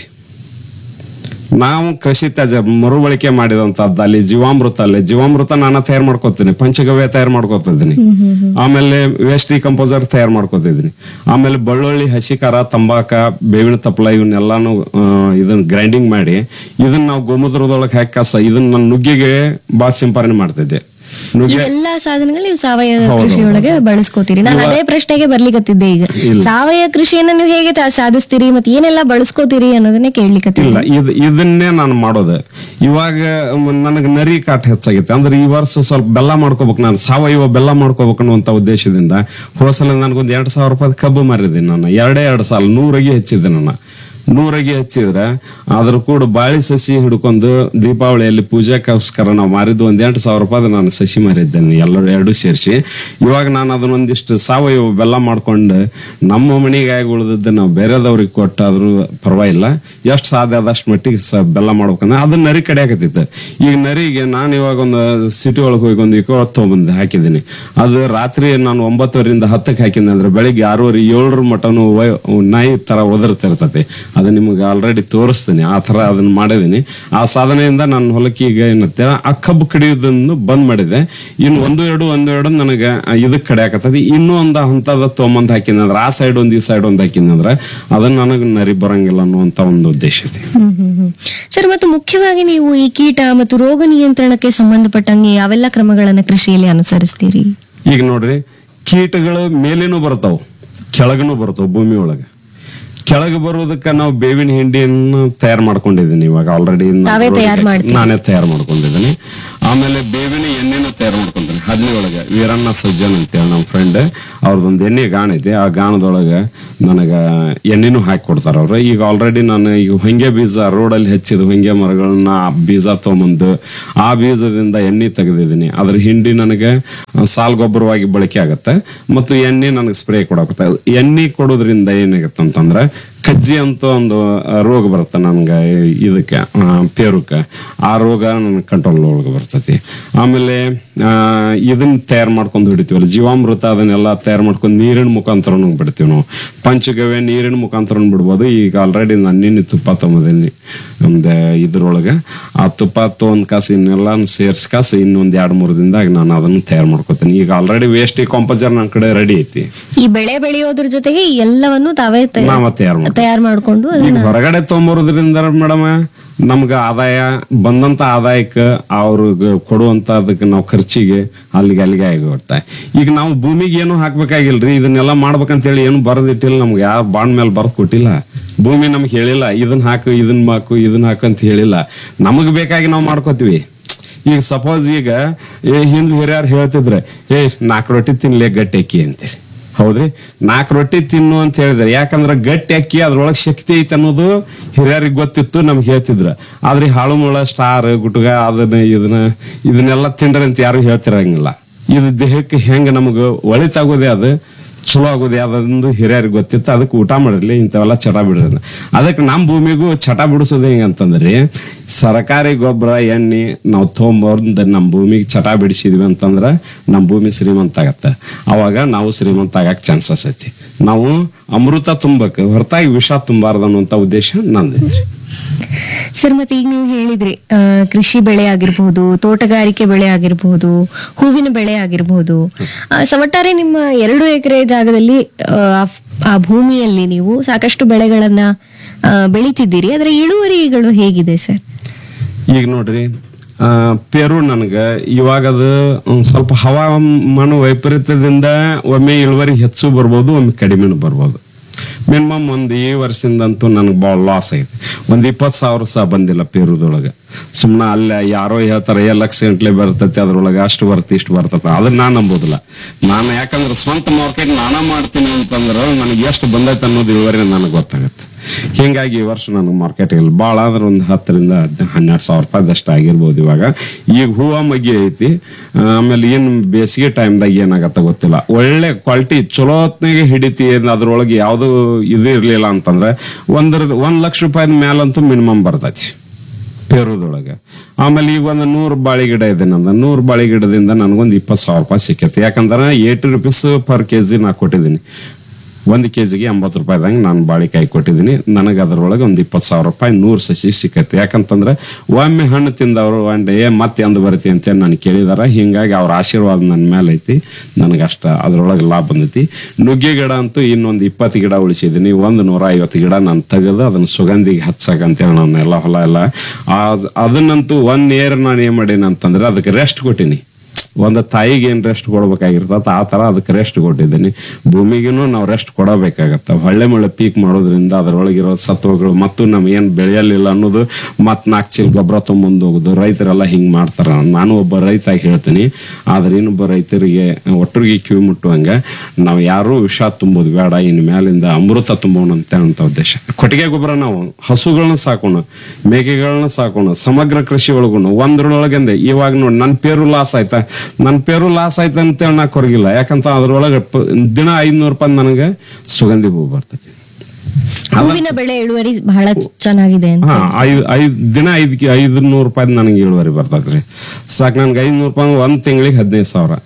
ನಾವು ಕೃಷಿ ತ್ಯಾಜ್ಯ ಮರುಬಳಕೆ ಮಾಡಿದಂತದ್ದು ಅಲ್ಲಿ ಜೀವಾಮೃತ ಅಲ್ಲಿ ಜೀವಾಮೃತ ನಾನು ತಯಾರು ಮಾಡ್ಕೋತೀನಿ ಪಂಚಗವ್ಯ ತಯಾರು ಮಾಡ್ಕೋತಿದ್ದೀನಿ ಆಮೇಲೆ ವೇಸ್ಟ್ ಡಿಕಂಪೋಸರ್ ತಯಾರು ಮಾಡ್ಕೋತಿದ್ದೀನಿ ಆಮೇಲೆ ಬೆಳ್ಳುಳ್ಳಿ ಹಸಿ ಖಾರ ತಂಬಾಕ ಬೇವಿನ ತಪ್ಪಲ ಇವನ್ನೆಲ್ಲಾನು ಆ, ಇದನ್ನ ಗ್ರೈಂಡಿಂಗ್ ಮಾಡಿ ಇದನ್ನ ನಾವು ಗೋಮೂತ್ರದೊಳಗೆ ಹಾಕಿ ಕಸ ಇದನ್ನ ನಾನು ನುಗ್ಗಿಗೆ ಬಾ ಸಿಂಪರಣೆ ಮಾಡ್ತಿದ್ದೆ ನುಗ್ಗೆ ಇವೆಲ್ಲ ಸಾಧನಗಳು ನೀವು ಸಾವಯವ ಹೌದು, ಕೃಷಿಯೊಳಗೆ ಬಳಸ್ಕೋತೀರಿ ನಾನು ಅದೇ ಪ್ರಶ್ನೆಗೆ ಬರ್ಲಿಕತ್ತಿದ್ದೆ ಈಗ ಇಲ್ಲ. ಸಾವಯವ ಕೃಷಿಯನ್ನ ನೀವು ಹೇಗೆ ತಾ- ಸಾಧಿಸ್ತೀರಿ ಮತ್ತೆ ಏನೆಲ್ಲ ಬಳಸ್ಕೋತೀರಿ ಅನ್ನೋದನ್ನೇ ಕೇಳ್ಲಿಕತ್ತಿದ್ದೆ ಇಲ್ಲ ಇದ್ ಇದನ್ನೇ ನಾನು ಮಾಡೋದು ಇವಾಗ ನನಗೆ ನರಿ ಕಾಟ ಹೆಚ್ಚಾಗೈತೆ ಅಂದ್ರೆ ಈ ವರ್ಷ ಸ್ವಲ್ಪ ಬೆಲ್ಲ ಮಾಡ್ಕೋಬೇಕು ನಾನು ಸಾವಯವ ಬೆಲ್ಲ ಮಾಡ್ಕೋಬೇಕು ಅನ್ನುವಂತ ಉದ್ದೇಶದಿಂದ ಹೋಸಲ ನನಗೊಂದು ಎರಡ್ ಸಾವಿರ ರೂಪಾಯಿ ಕಬ್ಬು ಮಾರಿದ್ದೀನಿ ನಾನು ಎರಡೇ ಎರಡು ಸಾಲ ನೂರಗೆ ಹೆಚ್ಚಿದ್ದೆ ನಾನು ನೂರಗೆ ಹಚ್ಚಿದ್ರೆ ಅದ್ರ ಕೂಡ ಬಾಳಿ ಸಸಿ ಹಿಡ್ಕೊಂಡು ದೀಪಾವಳಿಯಲ್ಲಿ ಪೂಜೆಗೋಸ್ಕರ ನಾವು ಮಾರಿದ್ದು ಒಂದ್ ಎಂಟು ಸಾವಿರ ರೂಪಾಯಿ ನಾನು ಸಸಿ ಮಾರಿದ್ದೇನೆ ಎಲ್ಲರೂ ಎರಡು ಸೇರಿಸಿ ಇವಾಗ ನಾನು ಅದನ್ನೊಂದಿಷ್ಟು ಸಾವಯವ ಬೆಲ್ಲ ಮಾಡ್ಕೊಂಡು ನಮ್ಮ ಮನೆಗಾಗಿ ಉಳಿದದ್ದು ನಾವು ಬೇರೆದವ್ರಿಗೆ ಕೊಟ್ಟಾದ್ರೂ ಪರವಾಗಿಲ್ಲ ಎಷ್ಟು ಸಾಧ್ಯ ಆದಷ್ಟು ಮಟ್ಟಿಗೆ ಸ ಬೆಲ್ಲ ಮಾಡ್ಬೇಕಂದ್ರೆ ಅದನ್ನ ನರಿ ಕಡೆ ಹಾಕತ್ತಿತ್ತು ಈಗ ನರಿಗೆ ನಾನು ಇವಾಗ ಒಂದು ಸಿಟಿ ಒಳಗೆ ಹೋಗಿ ಒಂದು ಇಕೋ ತೊಗೊಂಬಂದು ಹಾಕಿದ್ದೀನಿ ಅದು ರಾತ್ರಿ ನಾನು ಒಂಬತ್ತುವರೆಯಿಂದ ಹತ್ತಕ್ಕೆ ಹಾಕಿದ್ದೆ ಅಂದ್ರೆ ಬೆಳಿಗ್ಗೆ ಆರೂವರೆ ಏಳರ ಮಟನು ನಾಯಿ ತರ ಒದರ್ತಿರ್ತತಿ ಅದು ನಿಮಗೆ ಆಲ್ರೆಡಿ ತೋರಿಸ್ತೀನಿ ಆ ತರ ಅದನ್ನ ಮಾಡಿದೀನಿ ಆ ಸಾಧನೆಯಿಂದ ನನ್ನ ಹೊಲಕ್ಕೆ ಈಗ ಏನತ್ತೆ ಆ ಕಬ್ಬು ಕಡಿಯೋದನ್ನು ಬಂದ್ ಮಾಡಿದೆ ಇನ್ನು ಒಂದು ಎರಡು ಒಂದು ಎರಡು ನನಗೆ ಇದಕ್ಕೆ ಕಡೆ ಹಾಕತ್ತದ ಇನ್ನೂ ಒಂದು ಹಂತದ ತೊಗೊಂಬಂದ್ ಹಾಕಿನಂದ್ರೆ ಆ ಸೈಡ್ ಒಂದು ಈ ಸೈಡ್ ಒಂದು ಹಾಕಿನಂದ್ರೆ ಅದನ್ನ ನನಗೆ ನರಿ ಬರಂಗಿಲ್ಲ ಅನ್ನುವಂತ ಒಂದು ಉದ್ದೇಶ ಐತಿ ಹ್ಮ್ ಹ್ಮ್ ಹ್ಮ್ ಸರ್ ಮತ್ತು ಮುಖ್ಯವಾಗಿ ನೀವು ಈ ಕೀಟ ಮತ್ತು ರೋಗ ನಿಯಂತ್ರಣಕ್ಕೆ ಸಂಬಂಧಪಟ್ಟಂಗೆ ಯಾವೆಲ್ಲ ಕ್ರಮಗಳನ್ನ ಕೃಷಿಯಲ್ಲಿ ಅನುಸರಿಸ್ತೀರಿ ಈಗ ನೋಡ್ರಿ ಕೀಟಗಳು ಮೇಲೇನು ಬರ್ತಾವ ಕೆಳಗನು ಬರ್ತಾವ ಭೂಮಿ ಒಳಗೆ ಕೆಳಗೆ ಬರೋದಕ್ಕೆ ನಾವು ಬೇವಿನ ಹಿಂಡಿಯನ್ನು ತಯಾರು ಮಾಡ್ಕೊಂಡಿದ್ದೀನಿ ಇವಾಗ ಆಲ್ರೆಡಿ ತಾವೇ ತಯಾರ್ ಮಾಡ್ತೀರಿ? ನಾನೇ ತಯಾರು ಮಾಡ್ಕೊಂಡಿದ್ದೀನಿ ಆಮೇಲೆ ಬೇವಿನ ಎಣ್ಣೆನೂ ತಯಾರು ಮಾಡ್ಕೊಂಡಿದ್ದೀನಿ ಹಳ್ಳಿ ಒಳಗೆ ವೀರಣ್ಣ ಸಜ್ಜನ್ ಅಂತೇಳಿ ನಮ್ಮ ಫ್ರೆಂಡ್ ಅವ್ರದ್ದೊಂದು ಎಣ್ಣೆ ಗಾಣ ಐತಿ ಆ ಗಾಣದೊಳಗೆ ನನಗೆ ಎಣ್ಣೆನೂ ಹಾಕಿ ಕೊಡ್ತಾರ ಅವ್ರು ಈಗ ಆಲ್ರೆಡಿ ನಾನು ಈಗ ಹೊಂಗೆ ಬೀಜ ರೋಡಲ್ಲಿ ಹೆಚ್ಚಿದ ಹೊಂಗೆ ಮರಗಳನ್ನ ಆ ಬೀಜ ತೊಗೊಂಬಂದು ಆ ಬೀಜದಿಂದ ಎಣ್ಣೆ ತೆಗೆದಿದ್ದೀನಿ ಅದ್ರ ಹಿಂಡಿ ನನಗೆ ಸಾಲ್ ಗೊಬ್ಬರವಾಗಿ ಬಳಕೆ ಆಗತ್ತೆ ಮತ್ತು ಎಣ್ಣೆ ನನಗೆ ಸ್ಪ್ರೇ ಕೊಡಾಕತ್ತೆ ಎಣ್ಣೆ ಕೊಡೋದ್ರಿಂದ ಏನಾಗತ್ತೆ ಅಂತಂದ್ರೆ ಕಜ್ಜಿ ಅಂತ ಒಂದು ಆ, ರೋಗ ಬರುತ್ತೆ ನನ್ಗೆ ಇದಕ್ಕೆ ಆ, ಪೇರುಕ್ಕೆ ಆ ರೋಗ ನನ್ನ ಕಂಟ್ರೋಲ್ ಒಳಗೆ ಬರ್ತೈತಿ ಆಮೇಲೆ ಆ, ಇದನ್ನ ತಯಾರು ಮಾಡ್ಕೊಂಡು ಹಿಡಿತೀವಲ್ಲ ಜೀವಾಮೃತ ಅದನ್ನೆಲ್ಲ ತಯಾರು ಮಾಡ್ಕೊಂಡು ನೀರಿನ ಮುಖಾಂತರನು ಬಿಡ್ತೀವಿ ನಾವು ಪಂಚಗವ್ಯ ನೀರಿನ ಮುಖಾಂತರ ಬಿಡ್ಬೋದು ಈಗ ಆಲ್ರೆಡಿ ನಾನು ನಿನ್ನೆ ತುಪ್ಪ ತೊಗೊಂಬಂದಿನಿ ಒಂದು ಇದ್ರೊಳಗೆ ಆ ತುಪ್ಪ ತೊಗೊಂಡ್ ಕಾಸು ಇನ್ನೆಲ್ಲ ಸೇರ್ಸ್ ಕಾಸು ಇನ್ನೊಂದ್ ಎರಡ್ ಮೂರು ದಿನದಾಗ ನಾನು ಅದನ್ನು ತಯಾರು ಮಾಡ್ಕೊತೀನಿ ಈಗ ಆಲ್ರೆಡಿ ವೇಸ್ಟ್ ಕಾಂಪೋಸರ್ ನನ್ನ ಕಡೆ ರೆಡಿ ಐತಿ ಈ ಬೆಳೆ ಬೆಳೆಯೋದ್ರ ಜೊತೆಗೆ ಈ ಎಲ್ಲವನ್ನು ತಾವೇ ತಯ- ನಾವ ತಯಾರು ಮಾಡ್ತೀವಿ ತಯಾರು ಮಾಡ್ಕೊಂಡು ಈಗ ಹೊರಗಡೆ ತೊಗೊಂಬರೋದ್ರಿಂದ ಮೇಡಮ್ ನಮ್ಗ ಆದಾಯ ಬಂದಂತ ಆದಾಯಕ್ಕೆ ಅವ್ರಿಗೆ ಕೊಡುವಂತ ಅದಕ್ಕೆ ನಾವು ಖರ್ಚಿಗೆ ಅಲ್ಲಿಗೆ ಅಲ್ಲಿಗೆ ಆಗಿಬಿಡ್ತಾ ಈಗ ನಾವು ಭೂಮಿಗೆ ಏನು ಹಾಕ್ಬೇಕಾಗಿಲ್ರಿ ಇದನ್ನೆಲ್ಲ ಮಾಡ್ಬೇಕಂತೇಳಿ ಏನು ಬರದಿಟ್ಟಿಲ್ಲ ನಮ್ಗೆ ಯಾವ ಬಾಂಡ್ ಮೇಲೆ ಬರೆದು ಕೊಟ್ಟಿಲ್ಲ ಭೂಮಿ ನಮ್ಗೆ ಹೇಳಿಲ್ಲ ಇದನ್ನ ಹಾಕು ಇದನ್ನ ಹಾಕು ಇದನ್ನ ಹಾಕು ಅಂತ ಹೇಳಿಲ್ಲ ನಮಗ್ ಬೇಕಾಗಿ ನಾವು ಮಾಡ್ಕೋತೀವಿ ಈಗ ಸಪೋಸ್ ಈಗ ಏ ಹಿಂದ್ ಹಿರಿಯರು ಹೇಳ್ತಿದ್ರೆ ಏ ನಾಲ್ಕು ರೊಟ್ಟಿ ತಿನ್ಲೆ ಗಟ್ಟಿ ಅಕ್ಕಿ ಅಂತೇಳಿ ಹೌದ್ರಿ ನಾಲ್ಕು ರೊಟ್ಟಿ ತಿನ್ನು ಅಂತ ಹೇಳಿದ್ರೆ ಯಾಕಂದ್ರೆ ಗಟ್ಟಿ ಅಕ್ಕಿ ಅದ್ರೊಳಗೆ ಶಕ್ತಿ ಐತೆ ಅನ್ನೋದು ಹಿರಿಯರಿಗೆ ಗೊತ್ತಿತ್ತು ನಮ್ಗೆ ಹೇಳ್ತಿದ್ರ ಆದ್ರೆ ಈ ಹಾಳು ಮುಳ ಸ್ಟಾರ್ ಗುಟ್ಗ ಅದನ್ನ ಇದನ್ನ ಇದನ್ನೆಲ್ಲ ತಿಂಡ್ರಿ ಅಂತ ಯಾರು ಹೇಳ್ತಿರಂಗಿಲ್ಲ ಇದು ದೇಹಕ್ಕೆ ಹೆಂಗ ನಮಗ ಒಳಿತಾಗೋದೇ ಅದು ಚಲೋ ಆಗೋದು ಯಾವ್ದೊಂದು ಹಿರಿಯರಿಗೆ ಗೊತ್ತಿತ್ತು ಅದಕ್ಕೆ ಊಟ ಮಾಡಿರ್ಲಿ ಇಂಥವೆಲ್ಲ ಚಟ ಬಿಡ್ರಿ ಅಂತ. ಅದಕ್ಕೆ ನಮ್ಮ ಭೂಮಿಗೂ ಚಟ ಬಿಡಿಸೋದು ಹೆಂಗಂತಂದ್ರಿ ಸರ್ಕಾರಿ ಗೊಬ್ಬರ ಎಣ್ಣೆ ನಾವು ತೊಗೊಂಬಂದು ನಮ್ಮ ಭೂಮಿಗೆ ಚಟ ಬಿಡಿಸಿದ್ವಿ ಅಂತಂದ್ರೆ ನಮ್ಮ ಭೂಮಿ ಶ್ರೀಮಂತ ಆಗತ್ತೆ ಅವಾಗ ನಾವು ಶ್ರೀಮಂತ ಆಗಕ್ಕೆ ಚಾನ್ಸಸ್ ಐತಿ ನಾವು ಅಮೃತ ತುಂಬಕ್ಕೆ ಹೊರತಾಗಿ ವಿಷ ತುಂಬಾರ್ದು ಅನ್ನುವಂಥ ಉದ್ದೇಶ ನಂದೈತ್ರಿ ಸರ್ ಮತ್ತೆ ಈಗ ನೀವು ಹೇಳಿದ್ರಿ ಆ, ಕೃಷಿ ಬೆಳೆ ಆಗಿರಬಹುದು ತೋಟಗಾರಿಕೆ ಬೆಳೆ ಆಗಿರಬಹುದು ಹೂವಿನ ಬೆಳೆ ಆಗಿರಬಹುದು ಆ, ಸ ಒಟ್ಟಾರೆ ನಿಮ್ಮ ಎರಡು ಎಕರೆ ಜಾಗದಲ್ಲಿ ಆ, ಆ- ಆ ಭೂಮಿಯಲ್ಲಿ ನೀವು ಸಾಕಷ್ಟು ಬೆಳೆಗಳನ್ನ ಆ, ಬೆಳಿತಿದ್ದೀರಿ ಅದರ ಇಳುವರಿಗಳು ಹೇಗಿದೆ ಸರ್ ಈಗ ನೋಡ್ರಿ ಆ, ಪೇರು ನನಗೆ ಇವಾಗ ಅದು ಒಂದ್ ಸ್ವಲ್ಪ ಹವಾಮಾನ ವೈಪರೀತ್ಯದಿಂದ ಒಮ್ಮೆ ಇಳುವರಿ ಹೆಚ್ಚು ಬರ್ಬೋದು ಒಮ್ಮೆ ಕಡಿಮೆನೂ ಬರ್ಬೋದು ಮಿನಿಮಮ್ ಒಂದು ಈ ವರ್ಷದಿಂದಂತೂ ನನಗೆ ಭಾಳ ಲಾಸ್ ಐತಿ ಒಂದು ಇಪ್ಪತ್ತು ಸಾವಿರ ಸಹ ಬಂದಿಲ್ಲ ಪೇರುದೊಳಗೆ ಸುಮ್ಮನೆ ಅಲ್ಲೇ ಯಾರೋ ಹೇಳ್ತಾರೆ ಏ ಲಕ್ಷ ಗಂಟ್ಲೆ ಬರ್ತೈತಿ ಅದ್ರೊಳಗೆ ಅಷ್ಟು ಬರ್ತೈತಿ ಇಷ್ಟು ಬರ್ತೈತೆ ಅದನ್ನ ನಾನು ನಂಬೋದಿಲ್ಲ ನಾನು ಯಾಕಂದ್ರೆ ಸ್ವಂತ ಮಾರ್ಕೆಟ್ ನಾನ ಮಾಡ್ತೀನಿ ಅಂತಂದ್ರೆ ನನಗೆ ಎಷ್ಟು ಬಂದೈತೆ ಅನ್ನೋದು ಇಳುವರಿ ನನಗೆ ಗೊತ್ತಾಗುತ್ತೆ ಹಿಂಗಾಗಿ ಈ ವರ್ಷ ನನಗೆ ಮಾರ್ಕೆಟ್ ಇಲ್ಲ ಭಾಳ ಅಂದ್ರೆ ಒಂದು ಹತ್ತರಿಂದ ಹದ್- ಹನ್ನೆರಡು ಸಾವಿರ ರೂಪಾಯಿದಷ್ಟು ಆಗಿರ್ಬೋದು ಇವಾಗ ಈಗ ಹೂವ ಮಗ್ಗಿ ಐತಿ ಆಮೇಲೆ ಏನು ಬೇಸಿಗೆ ಟೈಮ್ದಾಗ ಏನಾಗತ್ತ ಗೊತ್ತಿಲ್ಲ ಒಳ್ಳೆ ಕ್ವಾಲಿಟಿ ಚಲೋ ಹೊತ್ನಾಗೆ ಹಿಡಿತಿ ಏನ್ ಅದ್ರೊಳಗೆ ಯಾವುದು ಇದು ಇರಲಿಲ್ಲ ಅಂತಂದ್ರೆ ಒಂದ್ರ ಒಂದ್ ಲಕ್ಷ ರೂಪಾಯಿ ಮೇಲಂತೂ ಮಿನಿಮಮ್ ಬರ್ತೈತಿ ಪೇರುದೊಳಗೆ ಆಮೇಲೆ ಈಗ ಒಂದು ನೂರು ಬಾಳೆ ಗಿಡ ಇದೆ ನಂದು ನೂರು ಬಾಳೆ ಗಿಡದಿಂದ ನನಗೊಂದು ಇಪ್ಪತ್ತು ಸಾವಿರ ರೂಪಾಯಿ ಸಿಕ್ಕೈತಿ ಯಾಕಂದ್ರೆ eighty rupees per K G ನಾ ಕೊಟ್ಟಿದ್ದೀನಿ ಒಂದು ಕೆ ಜಿಗೆ ಎಂಬತ್ತು ರೂಪಾಯಿದಂಗೆ ನಾನು ಬಾಳೆಕಾಯಿ ಕೊಟ್ಟಿದ್ದೀನಿ ನನಗೆ ಅದರೊಳಗೆ ಒಂದು ಇಪ್ಪತ್ತು ಸಾವಿರ ರೂಪಾಯಿ ನೂರು ಸಸಿ ಸಿಕ್ಕೈತಿ ಯಾಕಂತಂದ್ರೆ ಒಮ್ಮೆ ಹಣ್ಣು ತಿಂದವರು ಅಂಡ್ ಏ ಮತ್ತೆ ಎಂದು ಬರ್ತಿ ಅಂತ ನಾನು ಕೇಳಿದಾರ ಹಿಂಗಾಗಿ ಅವ್ರ ಆಶೀರ್ವಾದ ನನ್ನ ಮೇಲೆ ಐತಿ ನನಗೆ ಅಷ್ಟ ಅದ್ರೊಳಗೆ ಲಾಭ ಬಂದೈತಿ ನುಗ್ಗೆ ಗಿಡ ಅಂತೂ ಇನ್ನೊಂದು ಇಪ್ಪತ್ತು ಗಿಡ ಉಳಿಸಿದ್ದೀನಿ ಒಂದು ನೂರ ಐವತ್ತು ಗಿಡ ನಾನು ತೆಗೆದು ಅದನ್ನ ಸುಗಂಧಿಗೆ ಹಚ್ಚಕಂತೇಳಿ ನಾನು ಎಲ್ಲ ಹೊಲ ಎಲ್ಲ ಆ- ಅದನ್ನಂತೂ ಒನ್ ಇಯರ್ ನಾನು ಏನ್ ಮಾಡೀನಿ ಅಂತಂದ್ರೆ ಅದಕ್ಕೆ ರೆಸ್ಟ್ ಕೊಟ್ಟಿನಿ ಒಂದು ತಾಯಿಗೆ ಏನ್ ರೆಸ್ಟ್ ಕೊಡ್ಬೇಕಾಗಿರ್ತದ ಆ ತರ ಅದಕ್ಕೆ ರೆಸ್ಟ್ ಕೊಟ್ಟಿದ್ದೀನಿ ಭೂಮಿಗೂ ನಾವು ರೆಸ್ಟ್ ಕೊಡಬೇಕಾಗತ್ತ ಹೊಳ್ಳೆ ಮಳೆ ಪೀಕ್ ಮಾಡೋದ್ರಿಂದ ಅದರೊಳಗಿರೋ ಸತ್ವಗಳು ಮತ್ತು ನಮ್ಗೆ ಏನ್ ಬೆಳೆಯಲಿಲ್ಲ ಅನ್ನೋದು ಮತ್ ನಾಲ್ಕು ಚೀಲ ಗೊಬ್ಬರ ತೊಗೊಂಬಂದು ಹೋಗುದು ರೈತರೆಲ್ಲ ಹಿಂಗ್ ಮಾಡ್ತಾರ ನಾನು ಒಬ್ಬ ರೈತಾಗಿ ಹೇಳ್ತೀನಿ ಆದ್ರೆ ಇನ್ನೊಬ್ಬ ರೈತರಿಗೆ ಒಟ್ಟರಿಗೆ ಕಿವಿ ಮುಟ್ಟುವಂಗ ನಾವು ಯಾರು ವಿಷ ತುಂಬೋದು ಬೇಡ ಇನ್ ಮ್ಯಾಲಿಂದ ಅಮೃತ ತುಂಬೋಣ ಅಂತ ಅಂತ ಉದ್ದೇಶ ಕೊಟ್ಟಿಗೆ ಗೊಬ್ಬರ ನಾವು ಹಸುಗಳನ್ನ ಸಾಕೋಣ ಮೇಕೆಗಳನ್ನ ಸಾಕೋಣ ಸಮಗ್ರ ಕೃಷಿ ಒಳಗೋಣ ಒಂದ್ರೊಳಗಿಂದ ಇವಾಗ ನೋಡಿ ನನ್ನ ಪೇರು ಲಾಸ್ ಆಯ್ತಾ ನನ್ನ ಪೇರು ಲಾಸ್ ಆಯ್ತಾ ಅಂತ ನಾ ಕೊರಗಿಲ್ಲ ಯಾಕಂತ ಅದ್ರೊಳಗೆ ಪ- ದಿನ ಐದ್ನೂರು ರೂಪಾಯಿ ನನಗೆ ಸುಗಂಧಿ ಹೂ ಬರ್ತೈತಿ ಹೂವಿನ ಬೆಳೆ ಇಳುವರಿ ಬಹಳ ಚೆನ್ನಾಗಿದೆ ಅಂತ ಹಾ ಐದ್ ಐದ್ ದಿನ ಐದ್ ಕೆ- ಐದ್ ನೂರು ರೂಪಾಯಿ ನನಗೆ ಇಳುವರಿ ಬರ್ತೈತ್ರಿ ಸಾಕು ನನ್ಗೆ ಐದ್ನೂರು ರೂಪಾಯಿ ಒಂದ್ ತಿಂಗಳಿಗೆ ಹದಿನೈದು ಸಾವಿರ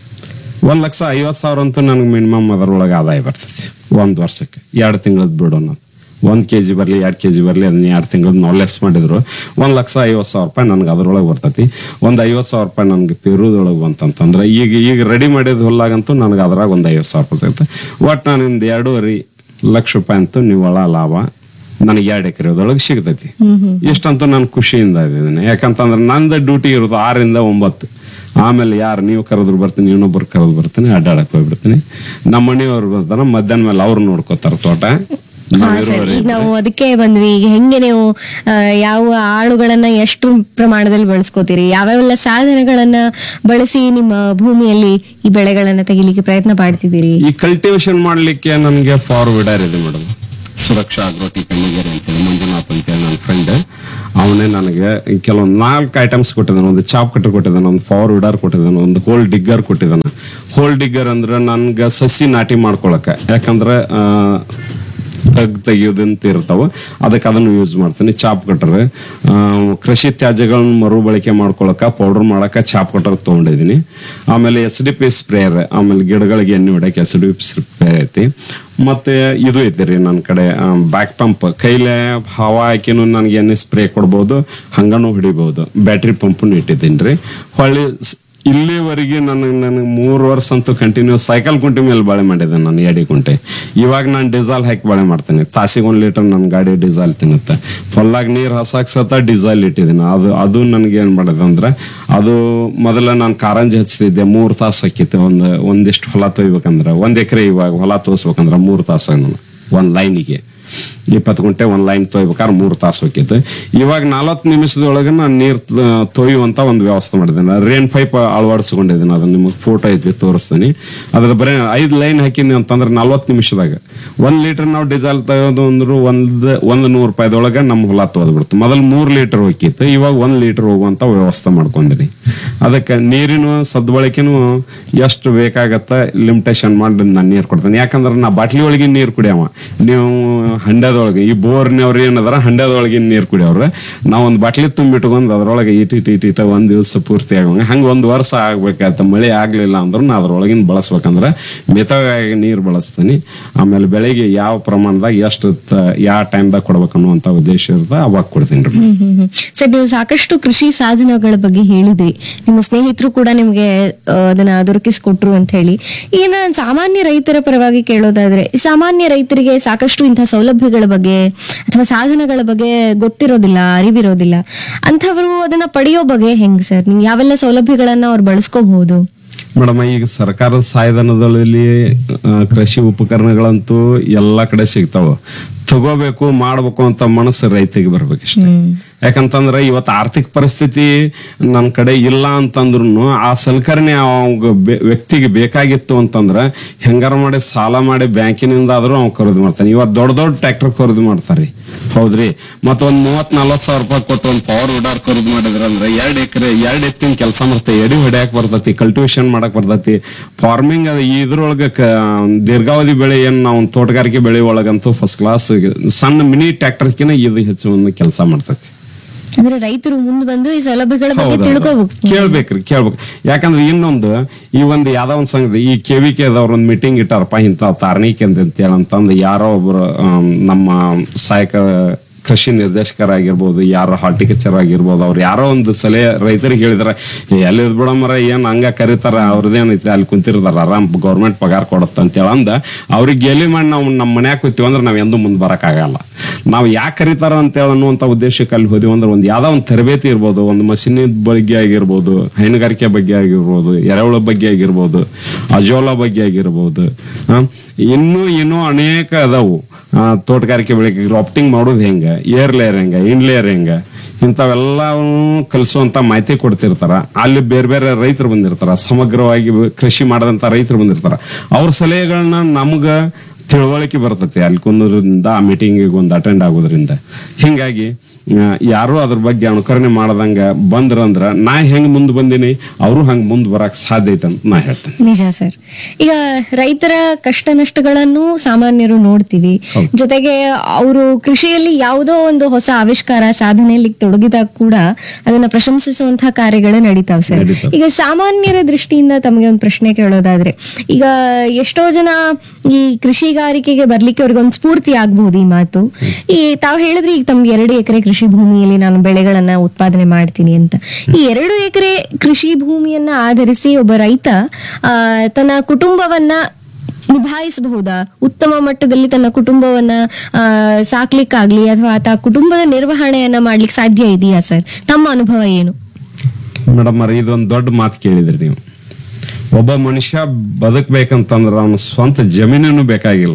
ಒಂದ್ ಲಕ್ಷ ಐವತ್ತು ಸಾವಿರ ಅಂತೂ ನನಗೆ ಮಿನಿಮಮ್ ಅದರೊಳಗೆ ಆದಾಯ ಬರ್ತೈತಿ ಒಂದ್ ವರ್ಷಕ್ಕೆ ಎರಡು ತಿಂಗಳದ್ ಬಿಡೋಣ ಒಂದ್ ಕೆ ಜಿ ಬರಲಿ ಎರಡು ಕೆ ಜಿ ಬರಲಿ ಅದನ್ನ ಎರಡು ತಿಂಗಳದ್ ನಾವು ಲೆಸ್ ಮಾಡಿದ್ರು ಒಂದ್ ಲಕ್ಷ ಐವತ್ತು ಸಾವಿರ ರೂಪಾಯಿ ನನಗೆ ಅದ್ರೊಳಗೆ ಬರ್ತೈತಿ ಒಂದ್ ಐವತ್ತು ಸಾವಿರ ರೂಪಾಯಿ ನನಗೆ ಪೇರುದೊಳಗೆ ಬಂತಂತಂದ್ರೆ ಈಗ ಈಗ ರೆಡಿ ಮಾಡಿದ ಹೊಲ್ಲಾಗಂತೂ ನನಗೆ ಅದ್ರಾಗ ಒಂದು ಐವತ್ತು ಸಾವಿರ ರೂಪಾಯಿ ಸಿಗುತ್ತೆ ಒಟ್ಟು ನಾನು ನಿಮ್ದು ಎರಡೂವರೆ ಲಕ್ಷ ರೂಪಾಯಿ ಅಂತೂ ನಿವ್ವಳ ಲಾಭ ನನಗೆ ಎರಡು ಎಕರೆದೊಳಗೆ ಸಿಗ್ತೈತಿ ಇಷ್ಟಂತೂ ನಾನು ಖುಷಿಯಿಂದ ಇದ್ದೀನಿ ಯಾಕಂತಂದ್ರೆ ನಂದು ಡ್ಯೂಟಿ ಇರೋದು ಆರರಿಂದ ಒಂಬತ್ತು ಆಮೇಲೆ ಯಾರು ನೀವು ಕರೆದ್ರು ಬರ್ತೀನಿ ಇನ್ನೊಬ್ರು ಕರೆದು ಬರ್ತೀನಿ ಅಡ್ಡಾಡಕ್ ಹೋಗ್ಬಿಡ್ತೀನಿ ನಮ್ಮ ಮನೆಯವ್ರು ಬರ್ತಾರ ಮಧ್ಯಾಹ್ನ ಮೇಲೆ ಅವ್ರು ನೋಡ್ಕೋತಾರ ತೋಟ ಹಾ ನಾವ್ ಸರ್ ಇರುವವರೆ ಈಗ ನಾವು ಅದಕ್ಕೆ ಬಂದ್ವಿ ಈಗ ಹೆಂಗೆ ನೀವು ಆ, ಯಾವ ಆಳುಗಳನ್ನ ಎಷ್ಟು ಪ್ರಮಾಣದಲ್ಲಿ ಬಳಸ್ಕೋತೀರಿ ಯಾವ್ಯಾವೆಲ್ಲ ಸಾಧನಗಳನ್ನ ಬಳಸಿ ನಿಮ್ಮ ಭೂಮಿಯಲ್ಲಿ ಈ ಬೆಳೆಗಳನ್ನ ತೆಗಿಲಿಕ್ಕೆ ಪ್ರಯತ್ನ ಪಡ್ತಿದ್ದೀರಿ ಈ ಕಲ್ಟಿವೇಶನ್ ಮಾಡ್ಲಿಕ್ಕೆ ನನಗೆ ಫಾರ್ವರ್ಡರ್ ಇದೆ ಮೇಡಮ್ ಸುರಕ್ಷಾ ಅಗ್ರೋಟಿಕ್ ಅಂತೇಳಿ ಮಂಜುನಾಥ್ ಅಂತೇಳಿ ನನ್ನ ಫ್ರೆಂಡ್ ಅವನೇ ನನಗೆ ಕೆಲವೊಂದು ನಾಲ್ಕು ಐಟಮ್ಸ್ ಕೊಟ್ಟಿದ್ದಾನೆ ಒಂದು ಚಾಪ್ ಕಟ್ಟರ್ ಕೊಟ್ಟಿದ್ದಾನೆ ಒಂದು ಫಾರ್ ವಿಡರ್ ಕೊಟ್ಟಿದ್ದಾನೆ ಒಂದು ಹೋಲ್ ಡಿಗ್ಗರ್ ಕೊಟ್ಟಿದ್ದಾನೆ ಹೋಲ್ ಡಿಗ್ಗರ್ ಅಂದ್ರೆ ನನ್ಗೆ ಸಸಿ ನಾಟಿ ಮಾಡ್ಕೊಳಕ್ಕೆ ಯಾಕಂದ್ರೆ ಆ, ತಗ್ ತೆಗಿಯೋದಂತ ಇರ್ತಾವ ಅದಕ್ಕೆ ಅದನ್ನು ಯೂಸ್ ಮಾಡ್ತೀನಿ ಚಾಪ್ ಕಟ್ಟರ್ ಕೃಷಿ ತ್ಯಾಜ್ಯಗಳನ್ನ ಮರುಬಳಕೆ ಮಾಡ್ಕೊಳಕ ಪೌಡರ್ ಮಾಡಕ ಚಾಪ್ ಕಟ್ಟರ್ ತೊಗೊಂಡಿದ್ದೀನಿ ಆಮೇಲೆ ಎಸ್ ಡಿ ಪಿ ಸ್ಪ್ರೇಯರ್ ಆಮೇಲೆ ಗಿಡಗಳಿಗೆ ಎಣ್ಣೆ ಹೊಡ್ಯಕ್ಕೆ ಎಸ್ ಡಿ ಪಿ ಸ್ಪ್ರೇ ಐತಿ ಮತ್ತೆ ಇದು ಐತಿ ರೀ ನನ್ನ ಕಡೆ ಬ್ಯಾಕ್ ಪಂಪ್ ಕೈಲೇ ಹವಾ ಹಾಕಿನೂ ನನಗೆ ಎಣ್ಣೆ ಸ್ಪ್ರೇ ಕೊಡ್ಬೋದು ಹಂಗನೂ ಹೊಡಿಬಹುದು ಬ್ಯಾಟ್ರಿ ಪಂಪನ್ನು ಇಟ್ಟಿದ್ದೀನಿ ರೀ ಹೊಳ್ಳಿ ಸ್- ಇಲ್ಲಿವರೆಗೆ ನನಗೆ ನನಗೆ ಮೂರು ವರ್ಷ ಅಂತೂ ಕಂಟಿನ್ಯೂ ಸೈಕಲ್ ಕುಂಟಿ ಮೇಲೆ ಬಾಳೆ ಮಾಡಿದ್ದೆ ನಾನು ಎಡಿ ಕುಂಟೆ ಇವಾಗ ನಾನು ಡೀಸೆಲ್ ಹಾಕಿ ಬಾಳೆ ಮಾಡ್ತೀನಿ ತಾಸಿಗೆ ಒಂದು ಲೀಟರ್ ನನ್ನ ಗಾಡಿ ಡೀಸೆಲ್ ತಿನ್ನುತ್ತೆ ಹೊಲ್ಲಾಗ ನೀರು ಹಸಾಕ್ ಸತ ಡೀಸೆಲ್ ಇಟ್ಟಿದ್ದೀನಿ ಅದು ಅದು ನನಗೆ ಏನು ಮಾಡಿದೆ ಅಂದ್ರೆ ಅದು ಮೊದಲ ನಾನು ಕಾರಂಜಿ ಹಚ್ತಿದ್ದೆ ಮೂರು ತಾಸು ಹಾಕಿತ್ತು ಒಂದು ಒಂದಿಷ್ಟು ಹೊಲ ತೊಯ್ಬೇಕಂದ್ರೆ ಒಂದು ಎಕರೆ ಇವಾಗ ಹೊಲ ತೋರಿಸ್ಬೇಕಂದ್ರೆ ಮೂರು ತಾಸು ನಾನು ಒಂದು ಲೈನಿಗೆ ಇಪ್ಪತ್ತು ಗುಂಟೆ ಒಂದು ಲೈನ್ ತೊಯ್ಬೇಕಾದ್ರೆ ಮೂರು ತಾಸು ಹೋಗಿತ್ತು ಇವಾಗ ನಲವತ್ತು ನಿಮಿಷದೊಳಗೆ ನಾನು ನೀರು ತೊಯ್ಯುವಂತ ಒಂದು ವ್ಯವಸ್ಥೆ ಮಾಡಿದ್ದೇನೆ ರೇನ್ ಪೈಪ್ ಅಳವಡಿಸ್ಕೊಂಡಿದ್ದೀನಿ ಅದನ್ನ ನಿಮಗೆ ಫೋಟೋ ಐತಿ ತೋರಿಸ್ತೀನಿ ಅದ್ರ ಬರೀ ಐದು ಲೈನ್ ಹಾಕಿದ್ನಿ ಅಂತಂದ್ರೆ ನಲ್ವತ್ತು ನಿಮಿಷದಾಗ ಒಂದ್ ಲೀಟರ್ ನಾವು ಡೀಸೆಲ್ ತೆಗೆದು ಅಂದ್ರು ಒಂದ್ ಒಂದು ನೂರು ರೂಪಾಯಿದೊಳಗೆ ನಮ್ಮ ಹೊಲ ತೊಳೆದ್ಬಿಡ್ತು ಮೊದಲು ಮೂರು ಲೀಟರ್ ಹೋಗಿತ್ತು ಇವಾಗ ಒಂದ್ ಲೀಟರ್ ಹೋಗುವಂತ ವ್ಯವಸ್ಥೆ ಮಾಡ್ಕೊಂಡ್ರಿ ಅದಕ್ಕೆ ನೀರಿನ ಸದ್ಬಳಕೆನೂ ಎಷ್ಟು ಬೇಕಾಗತ್ತ ಲಿಮಿಟೇಷನ್ ಮಾಡಿ ನಾನು ನೀರು ಕೊಡ್ತೇನೆ ಯಾಕಂದ್ರೆ ನಾ ಬಾಟ್ಲಿ ಒಳಗೆ ನೀರು ಕುಡಿಯವ ನೀವು ಹಂಡರ್ ಹಂಡ್ಯಾದೊಳಗೆ ಈ ಬೋರ್ನವ್ರು ಏನದಾರ ಹಂಡ್ಯಾದೊಳಗೆ ನೀರು ಕುಡಿಯವ್ರ ನಾವ್ ಒಂದ್ ಬಾಟ್ಲಿ ತುಂಬಿಟ್ಕೊಂಡ್ ಅದ್ರೊಳಗೆ ಇಟ್ ಇಟ್ ಇಟ್ ಇಟ ಒಂದ್ ದಿವಸ ಪೂರ್ತಿ ಆಗಂಗ ಹಂಗ ಒಂದ್ ವರ್ಷ ಆಗ್ಬೇಕಾಯ್ತ ಮಳೆ ಆಗ್ಲಿಲ್ಲ ಅಂದ್ರೂ ನಾ ಅದ್ರೊಳಗಿನ ಬಳಸ್ಬೇಕಂದ್ರ ಮಿತವಾಗಿ ನೀರು ಬಳಸ್ತೀನಿ ಆಮೇಲೆ ಬೆಳಿಗ್ಗೆ ಯಾವ ಪ್ರಮಾಣದಾಗ ಎಷ್ಟು ಯಾವ ಟೈಮ್ದಾಗ ಕೊಡ್ಬೇಕು ಅನ್ನುವಂತ ಉದ್ದೇಶ ಇರುತ್ತೆ ಅವಾಗ ಕೊಡ್ತೀನಿ ರೀ ಹ್ಮ್ ಹ್ಮ್ ಹ್ಮ್. ಸರ್ ನೀವು ಸಾಕಷ್ಟು ಕೃಷಿ ಸಾಧನಗಳ ಬಗ್ಗೆ ಹೇಳಿದ್ರಿ ನಿಮ್ಮ ಸ್ನೇಹಿತರು ಕೂಡ ನಿಮ್ಗೆ ಆ, ಅದನ್ನ ದೊರಕಿಸ್ಕೊಟ್ರು ಅಂತ ಹೇಳಿ ಈಗ ನಾನು ಸಾಮಾನ್ಯ ರೈತರ ಪರವಾಗಿ ಕೇಳೋದಾದ್ರೆ ಈ ಸಾಮಾನ್ಯ ರೈತರಿಗೆ ಸಾಕಷ್ಟು ಇಂಥ ಸೌಲಭ್ಯಗಳ ಬಗ್ಗೆ ಅಥವಾ ಸಾಧನಗಳ ಬಗ್ಗೆ ಗೊತ್ತಿರೋದಿಲ್ಲ ಅರಿವಿರೋದಿಲ್ಲ ಅಂಥವರು ಅದನ್ನ ಪಡೆಯೋ ಬಗ್ಗೆ ಹೆಂಗ್ ಸರ್ ನೀವು ಯಾವೆಲ್ಲ ಸೌಲಭ್ಯಗಳನ್ನ ಅವ್ರು ಬಳಸ್ಕೋಬಹುದು ಮೇಡಮ್ ಈಗ ಸರ್ಕಾರದ ಸಹಾಯಧನದಲ್ಲಿ ಆ, ಕೃಷಿ ಉಪಕರಣಗಳಂತೂ ಎಲ್ಲಾ ಕಡೆ ಸಿಗ್ತಾವ ತಗೋಬೇಕು ಮಾಡ್ಬೇಕು ಅಂತ ಮನಸ್ಸು ರೈತಿಗೆ ಬರ್ಬೇಕಷ್ಟೇ ಯಾಕಂತಂದ್ರೆ ಇವತ್ತು ಆರ್ಥಿಕ ಪರಿಸ್ಥಿತಿ ನನ್ನ ಕಡೆ ಇಲ್ಲ ಅಂತಂದ್ರು ಆ ಸಲಕರಣೆ ಅವಾಗ ವ್ಯಕ್ತಿಗೆ ಬೇಕಾಗಿತ್ತು ಅಂತಂದ್ರ ಹೆಂಗಾರ ಮಾಡಿ ಸಾಲ ಮಾಡಿ ಬ್ಯಾಂಕಿನಿಂದ ಆದ್ರೂ ಅವ್ನು ಖರೀದಿ ಮಾಡ್ತಾನೆ ಇವತ್ತು ದೊಡ್ಡ ದೊಡ್ಡ ಟ್ರ್ಯಾಕ್ಟರ್ ಖರೀದಿ ಮಾಡ್ತಾರೆ ಹೌದ್ರಿ ಮತ್ತ ಒಂದ್ ಮೂವತ್ ನಲ್ವತ್ ಸಾವಿರ ರೂಪಾಯಿ ಕೊಟ್ಟು ಒಂದ್ ಪವರ್ ವಿಡರ್ ಖರೀದಿ ಮಾಡಿದ್ರ ಅಂದ್ರೆ ಎರಡ್ ಎಕರೆ ಎರಡ್ ಎತ್ತಿನ ಕೆಲಸ ಮಾಡ್ತೇವೆ ಎರಿ ಹೊಡ್ಯಾಕ್ ಬರ್ತೈತಿ ಕಲ್ಟಿವೇಶನ್ ಮಾಡಕ್ ಬರ್ತೈತಿ ಫಾರ್ಮಿಂಗ್ ಅದ ಇದ್ರೊಳಗ ಕ- ದೀರ್ಘಾವಧಿ ಬೆಳೆ ಏನ್ ನಾವು ತೋಟಗಾರಿಕೆ ಬೆಳೆ ಒಳಗಂತೂ ಫಸ್ಟ್ ಕ್ಲಾಸ್ ಸಣ್ಣ ಮಿನಿ ಟ್ರ್ಯಾಕ್ಟರ್ಕಿನ ಇದು ಹೆಚ್ಚು ಒಂದು ಕೆಲಸ ಮಾಡ್ತೈತಿ ಅಂದ್ರೆ ರೈತರು ಮುಂದೆ ಬಂದು ಈ ಸೌಲಭ್ಯಗಳ ಬಗ್ಗೆ ಹೌದೌದು. ತಿಳ್ಕೋಬೇಕು ಕೇಳ್ಬೇಕ್ರಿ ಕೇಳ್ಬೇಕು ಯಾಕಂದ್ರೆ ಇನ್ನೊಂದು ಈ ಒಂದು ಯಾವ್ದೋ ಒಂದ್ ಸಂಘದ ಈ ಕೆ ವಿ ಕೆ ಅವ್ರ ಒಂದು ಮೀಟಿಂಗ್ ಇಟ್ಟಾರಪ್ಪ ಇಂಥ ತಾರ್ಣಿಕೆ ಅಂತ ಹೇಳಿ ಅಂತಂದು ಯಾರೋ ಒಬ್ರು ಆಮ್, ನಮ್ಮ ಸಹಾಯಕ ಕೃಷಿ ನಿರ್ದೇಶಕರಾಗಿರ್ಬೋದು ಯಾರೋ ಹಾರ್ಟಿಕಲ್ಚರ್ ಆಗಿರ್ಬೋದು ಅವ್ರು ಯಾರೋ ಒಂದು ಸಲಹೆ ರೈತರಿಗೆ ಹೇಳಿದಾರೆ ಎಲ್ಲಿ ಬಿಡಮರ ಏನ್ ಹಂಗ ಕರೀತಾರ ಅವ್ರದ್ದೇನೈತಿ ಅಲ್ಲಿ ಕುಂತಿರ್ತಾರ ಆರಾಮ್ ಗೌರ್ಮೆಂಟ್ ಪಗಾರ ಕೊಡುತ್ತ ಅಂತೇಳಿ ಅಂದ ಅವ್ರಿಗೆ ಗೆಲಿ ಮಾಡಿ ನಾವು ನಮ್ಮ ಮನ್ಯಾಗ ಕೂತೀವಿ ಅಂದ್ರೆ ನಾವ್ ಎಂದೂ ಮುಂದೆ ಬರಕ್ಕಾಗಲ್ಲ ನಾವು ಯಾಕೆ ಕರೀತಾರ ಅಂತೇಳಿ ಅನ್ನುವಂಥ ಉದ್ದೇಶಕ್ಕೆ ಅಲ್ಲಿ ಹೋದಿವಿ ಅಂದ್ರೆ ಒಂದು ಯಾವ್ದೋ ಒಂದು ತರಬೇತಿ ಇರ್ಬೋದು ಒಂದು ಮಷಿನ್ ಬಗ್ಗೆ ಆಗಿರ್ಬೋದು ಹೈನುಗಾರಿಕೆ ಬಗ್ಗೆ ಆಗಿರ್ಬೋದು ಎರೆಹುಳ ಬಗ್ಗೆ ಆಗಿರ್ಬೋದು ಅಜೋಲಾ ಬಗ್ಗೆ ಆಗಿರ್ಬೋದು ಆ, ಇನ್ನೂ ಇನ್ನೂ ಅನೇಕ ಅದಾವು ಆ, ತೋಟಗಾರಿಕೆ ಬೆಳೆಗೆ ಗ್ರಾಫ್ಟಿಂಗ್ ಮಾಡೋದು ಹೆಂಗ ಏರ್ ಲೇಯರ್ ಹೆಂಗ ಇನ್ ಲೇಯರ್ ಹೆಂಗ ಇಂಥವೆಲ್ಲವೂ ಕಲಿಸುವಂತ ಮಾಹಿತಿ ಕೊಡ್ತಿರ್ತಾರ ಅಲ್ಲಿ ಬೇರೆ ಬೇರೆ ರೈತರು ಬಂದಿರ್ತಾರ ಸಮಗ್ರವಾಗಿ ಕೃಷಿ ಮಾಡದಂತ ರೈತರು ಬಂದಿರ್ತಾರ ಅವ್ರ ಸಲಹೆಗಳನ್ನ ನಮ್ಗ ತಿಳುವಳಿಕೆ ಬರ್ತೈತಿ ಅಲ್ಲಿ ಕುಂದ್ರಿಂದ ಆ ಮೀಟಿಂಗಿಗೆ ಒಂದು ಅಟೆಂಡ್ ಆಗೋದ್ರಿಂದ ಹಿಂಗಾಗಿ ಆ, ಯಾರು ಅದ್ರ ಬಗ್ಗೆ ಅನುಕರಣೆ ಮಾಡದಂಗ ಬಂದ್ರಂದ್ರ ನಾ ಹೆಂಗ್ ಮುಂದ್ ಬಂದೀನಿ ಅವರು ಹಂಗ್ ಮುಂದ್ ಬರಕ್ ಸಾಧ್ಯ ಐತೆ ಅಂತ ನಾ ಹೇಳ್ತೇನೆ ನಿಜ ಸರ್ ಈಗ ರೈತರ ಕಷ್ಟ ನಷ್ಟಗಳನ್ನು ಸಾಮಾನ್ಯರು ನೋಡ್ತೀವಿ ಜೊತೆಗೆ ಅವರು ಕೃಷಿಯಲ್ಲಿ ಯಾವುದೋ ಒಂದು ಹೊಸ ಆವಿಷ್ಕಾರ ಸಾಧನೆಯಲ್ಲಿ ತೊಡಗಿದಾಗ ಕೂಡ ಅದನ್ನ ಪ್ರಶಂಸಿಸುವಂತಹ ಕಾರ್ಯಗಳು ನಡೀತಾವ್ ಸರ್ ನಡೀತಾವ್. ಈಗ ಸಾಮಾನ್ಯರ ದೃಷ್ಟಿಯಿಂದ ತಮಗೆ ಒಂದು ಪ್ರಶ್ನೆ ಕೇಳೋದಾದ್ರೆ ಈಗ ಎಷ್ಟೋ ಜನ ಈ ಕೃಷಿಗಾರಿಕೆಗೆ ಬರ್ಲಿಕ್ಕೆ ಅವ್ರಿಗೆ ಒಂದು ಸ್ಫೂರ್ತಿ ಆಗ್ಬಹುದು ಈ ಮಾತು ಈ ತಾವು ಹೇಳಿದ್ರೆ ಈಗ ತಮ್ಗೆ ಎರಡು ಎಕರೆ ಕೃಷಿ ಭೂಮಿಯಲ್ಲಿ ನಾನು ಬೆಳೆಗಳನ್ನ ಉತ್ಪಾದನೆ ಮಾಡ್ತೀನಿ ಅಂತ ಈ ಎರಡು ಎಕರೆ ಕೃಷಿ ಭೂಮಿಯನ್ನ ಆಧರಿಸಿ ಒಬ್ಬ ರೈತ ಆ, ತನ್ನ ಕುಟುಂಬವನ್ನ ನಿಭಾಯಿಸಬಹುದಾ ಉತ್ತಮ ಮಟ್ಟದಲ್ಲಿ ತನ್ನ ಕುಟುಂಬವನ್ನ ಆ, ಸಾಕ್ಲಿಕ್ಕಾಗ್ಲಿ ಅಥವಾ ಆತ ಕುಟುಂಬದ ನಿರ್ವಹಣೆಯನ್ನ ಮಾಡ್ಲಿಕ್ಕೆ ಸಾಧ್ಯ ಇದೆಯಾ ಸರ್ ತಮ್ಮ ಅನುಭವ ಏನು ಮೇಡಮ್ ಅವ್ರೆ ಇದೊಂದು ದೊಡ್ಡ ಮಾತು ಕೇಳಿದ್ರಿ ನೀವು ಒಬ್ಬ ಮನುಷ್ಯ ಬದುಕ್ಬೇಕಂತಂದ್ರ ಅವನ ಸ್ವಂತ ಜಮೀನನ್ನು ಬೇಕಾಗಿಲ್ಲ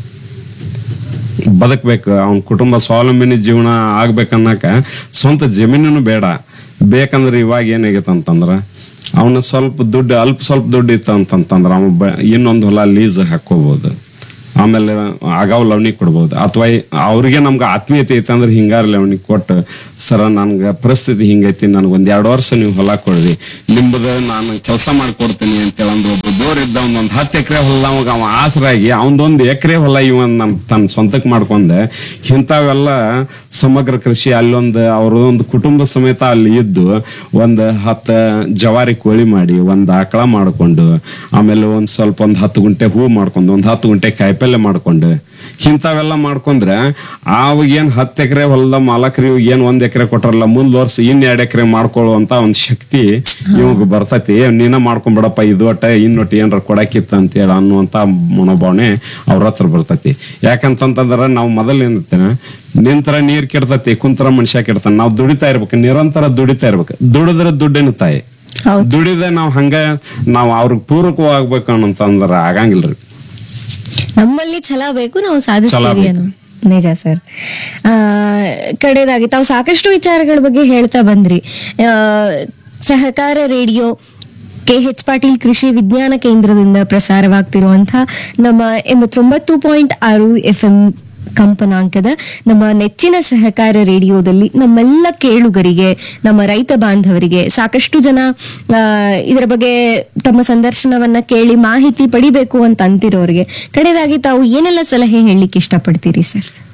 ಬದುಕ್ಬೇಕು ಅವನ ಕುಟುಂಬ ಸ್ವಾವಲಂಬಿನಿ ಜೀವನ ಆಗ್ಬೇಕನ್ನಕ ಸ್ವಂತ ಜಮೀನನ್ನು ಬೇಡ ಬೇಕಂದ್ರೆ ಇವಾಗ ಏನಾಗೈತೆ ಅಂತಂದ್ರ ಅವನ ಸ್ವಲ್ಪ ದುಡ್ಡು ಅಲ್ಪ ಸ್ವಲ್ಪ ದುಡ್ಡು ಇತ್ತು ಅಂತಂತಂದ್ರ ಅವ ಬ- ಇನ್ನೊಂದು ಹೊಲ ಲೀಸ್ ಹಾಕೋಬಹುದು ಆಮೇಲೆ ಆಗಾವ್ ಲವಣಿ ಕೊಡ್ಬೋದು ಅಥವಾ ಅವ್ರಿಗೆ ನಮ್ಗೆ ಆತ್ಮೀಯತೆ ಐತೆ ಅಂದ್ರೆ ಹಿಂಗಾರ ಲವಣಿ ಕೊಟ್ಟು ಸರ ನನ್ಗೆ ಪರಿಸ್ಥಿತಿ ಹಿಂಗೈತಿ ನನಗೆ ಒಂದ್ ಎರಡು ವರ್ಷ ನೀವು ಹೊಲ ಕೊಡ್ರಿ ನಿಮ್ದು ನಾನು ಕೆಲಸ ಮಾಡ್ಕೊಡ್ತೀನಿ ಅಂತೇಳಿ ಅಂದ್ರೆ ಒಬ್ಬ ಬೋರ್ ಇದ್ದ ಒಂದೊಂದು ಹತ್ತು ಎಕರೆ ಹೊಲ ಅವಾಗ ಅವ ಆಸರಾಗಿ ಅವನದೊಂದು ಎಕರೆ ಹೊಲ ಇವನ್ ನಮ್ ತನ್ನ ಸ್ವಂತಕ್ಕೆ ಮಾಡ್ಕೊಂಡೆ ಇಂಥವೆಲ್ಲ ಸಮಗ್ರ ಕೃಷಿ ಅಲ್ಲೊಂದು ಅವ್ರದೊಂದು ಕುಟುಂಬ ಸಮೇತ ಅಲ್ಲಿ ಇದ್ದು ಒಂದು ಹತ್ತು ಜವಾರಿ ಕೋಳಿ ಮಾಡಿ ಒಂದು ಆಕಳ ಮಾಡ್ಕೊಂಡು ಆಮೇಲೆ ಒಂದ್ ಸ್ವಲ್ಪ ಒಂದ್ ಹತ್ತು ಗುಂಟೆ ಹೂ ಮಾಡ್ಕೊಂಡು ಒಂದ್ ಹತ್ತು ಗುಂಟೆ ಕಾಯಿಪಲ್ಯ ಮಾಡ್ಕೊಂಡು ಇಂಥವೆಲ್ಲ ಮಾಡ್ಕೊಂಡ್ರೆ ಅವಾಗ ಏನ್ ಹತ್ತು ಎಕರೆ ಹೊಲದ ಮಾಲಕರು ಇವಾಗ ಏನ್ ಒಂದ್ ಎಕರೆ ಕೊಟ್ರಲ್ಲ ಮುಂದ್ ವರ್ಷ ಇನ್ ಎರಡ್ ಎಕರೆ ಮಾಡ್ಕೊಳ್ಳುವಂತ ಒಂದ್ ಶಕ್ತಿ ಇವಾಗ ಬರ್ತೈತಿ ಏ, ನೀನ ಮಾಡ್ಕೊಂಡ್ಬಿಡಪ್ಪ ಇದು ಒಟ್ಟ ಇನ್ನೊಟ್ಟು ಏನಾರ ಕೊಡಕಿತ್ತ ಅಂತ ಹೇಳಿ ಅನ್ನುವಂತ ಮನೋಭಾವನೆ ಅವ್ರ ಹತ್ರ ಬರ್ತೈತಿ ಯಾಕಂತಂತಂದ್ರ ನಾವು ಮೊದಲು ಏನಿರ್ತೇನೆ ನಿಂತರ ನೀರ್ ಕೆಡ್ತೈತಿ ಕುಂತರ ಮನುಷ್ಯ ಕೆಡ್ತಾನೆ ನಾವು ದುಡಿತಾ ಇರ್ಬೇಕು ನಿರಂತರ ದುಡಿತಾ ಇರ್ಬೇಕು ದುಡಿದ್ರೆ ದುಡ್ಡಿನ ತಾಯಿ ಹೌದು ದುಡಿದ ನಾವು ಹಂಗ ನಾವು ಅವ್ರಿಗೆ ಪೂರಕವಾಗ್ಬೇಕು ಅನ್ನಂತಂದ್ರ ಆಗಂಗಿಲ್ರಿ ನಮ್ಮಲ್ಲಿ ಛಲ ಬೇಕು ನಾವು ಛಲ ಸಾಧಿಸ್ತೀವಿ ಬೇಕು. ಅನ್ನೋ ನಿಜ ಸರ್ ಆ, ಕಡೆದಾಗಿ ತಾವು ಸಾಕಷ್ಟು ವಿಚಾರಗಳ ಬಗ್ಗೆ ಹೇಳ್ತಾ ಬಂದ್ರಿ ಆ, ಸಹಕಾರ ರೇಡಿಯೋ ಕೆ ಎಚ್ ಪಾಟೀಲ್ ಕೃಷಿ ವಿಜ್ಞಾನ ಕೇಂದ್ರದಿಂದ ಪ್ರಸಾರವಾಗ್ತಿರುವಂತಹ ನಮ್ಮ ಎಂಬತ್ತೊಂಬತ್ತು ಪಾಯಿಂಟ್ ಆರು ಎಫ್ ಎಂ ಕಂಪನಾಂಕದ ನಮ್ಮ ನೆಚ್ಚಿನ ಸಹಕಾರ ರೇಡಿಯೋದಲ್ಲಿ ನಮ್ಮೆಲ್ಲ ಕೇಳುಗರಿಗೆ ನಮ್ಮ ರೈತ ಬಾಂಧವರಿಗೆ ಸಾಕಷ್ಟು ಜನ ಆ, ಇದರ ಬಗ್ಗೆ ತಮ್ಮ ಸಂದರ್ಶನವನ್ನ ಕೇಳಿ ಮಾಹಿತಿ ಪಡಿಬೇಕು ಅಂತ ಅಂತಿರೋರಿಗೆ ಕಡೆದಾಗಿ ತಾವು ಏನೆಲ್ಲ ಸಲಹೆ ಹೇಳಲಿಕ್ಕೆ ಇಷ್ಟಪಡ್ತೀರಿ ಸರ್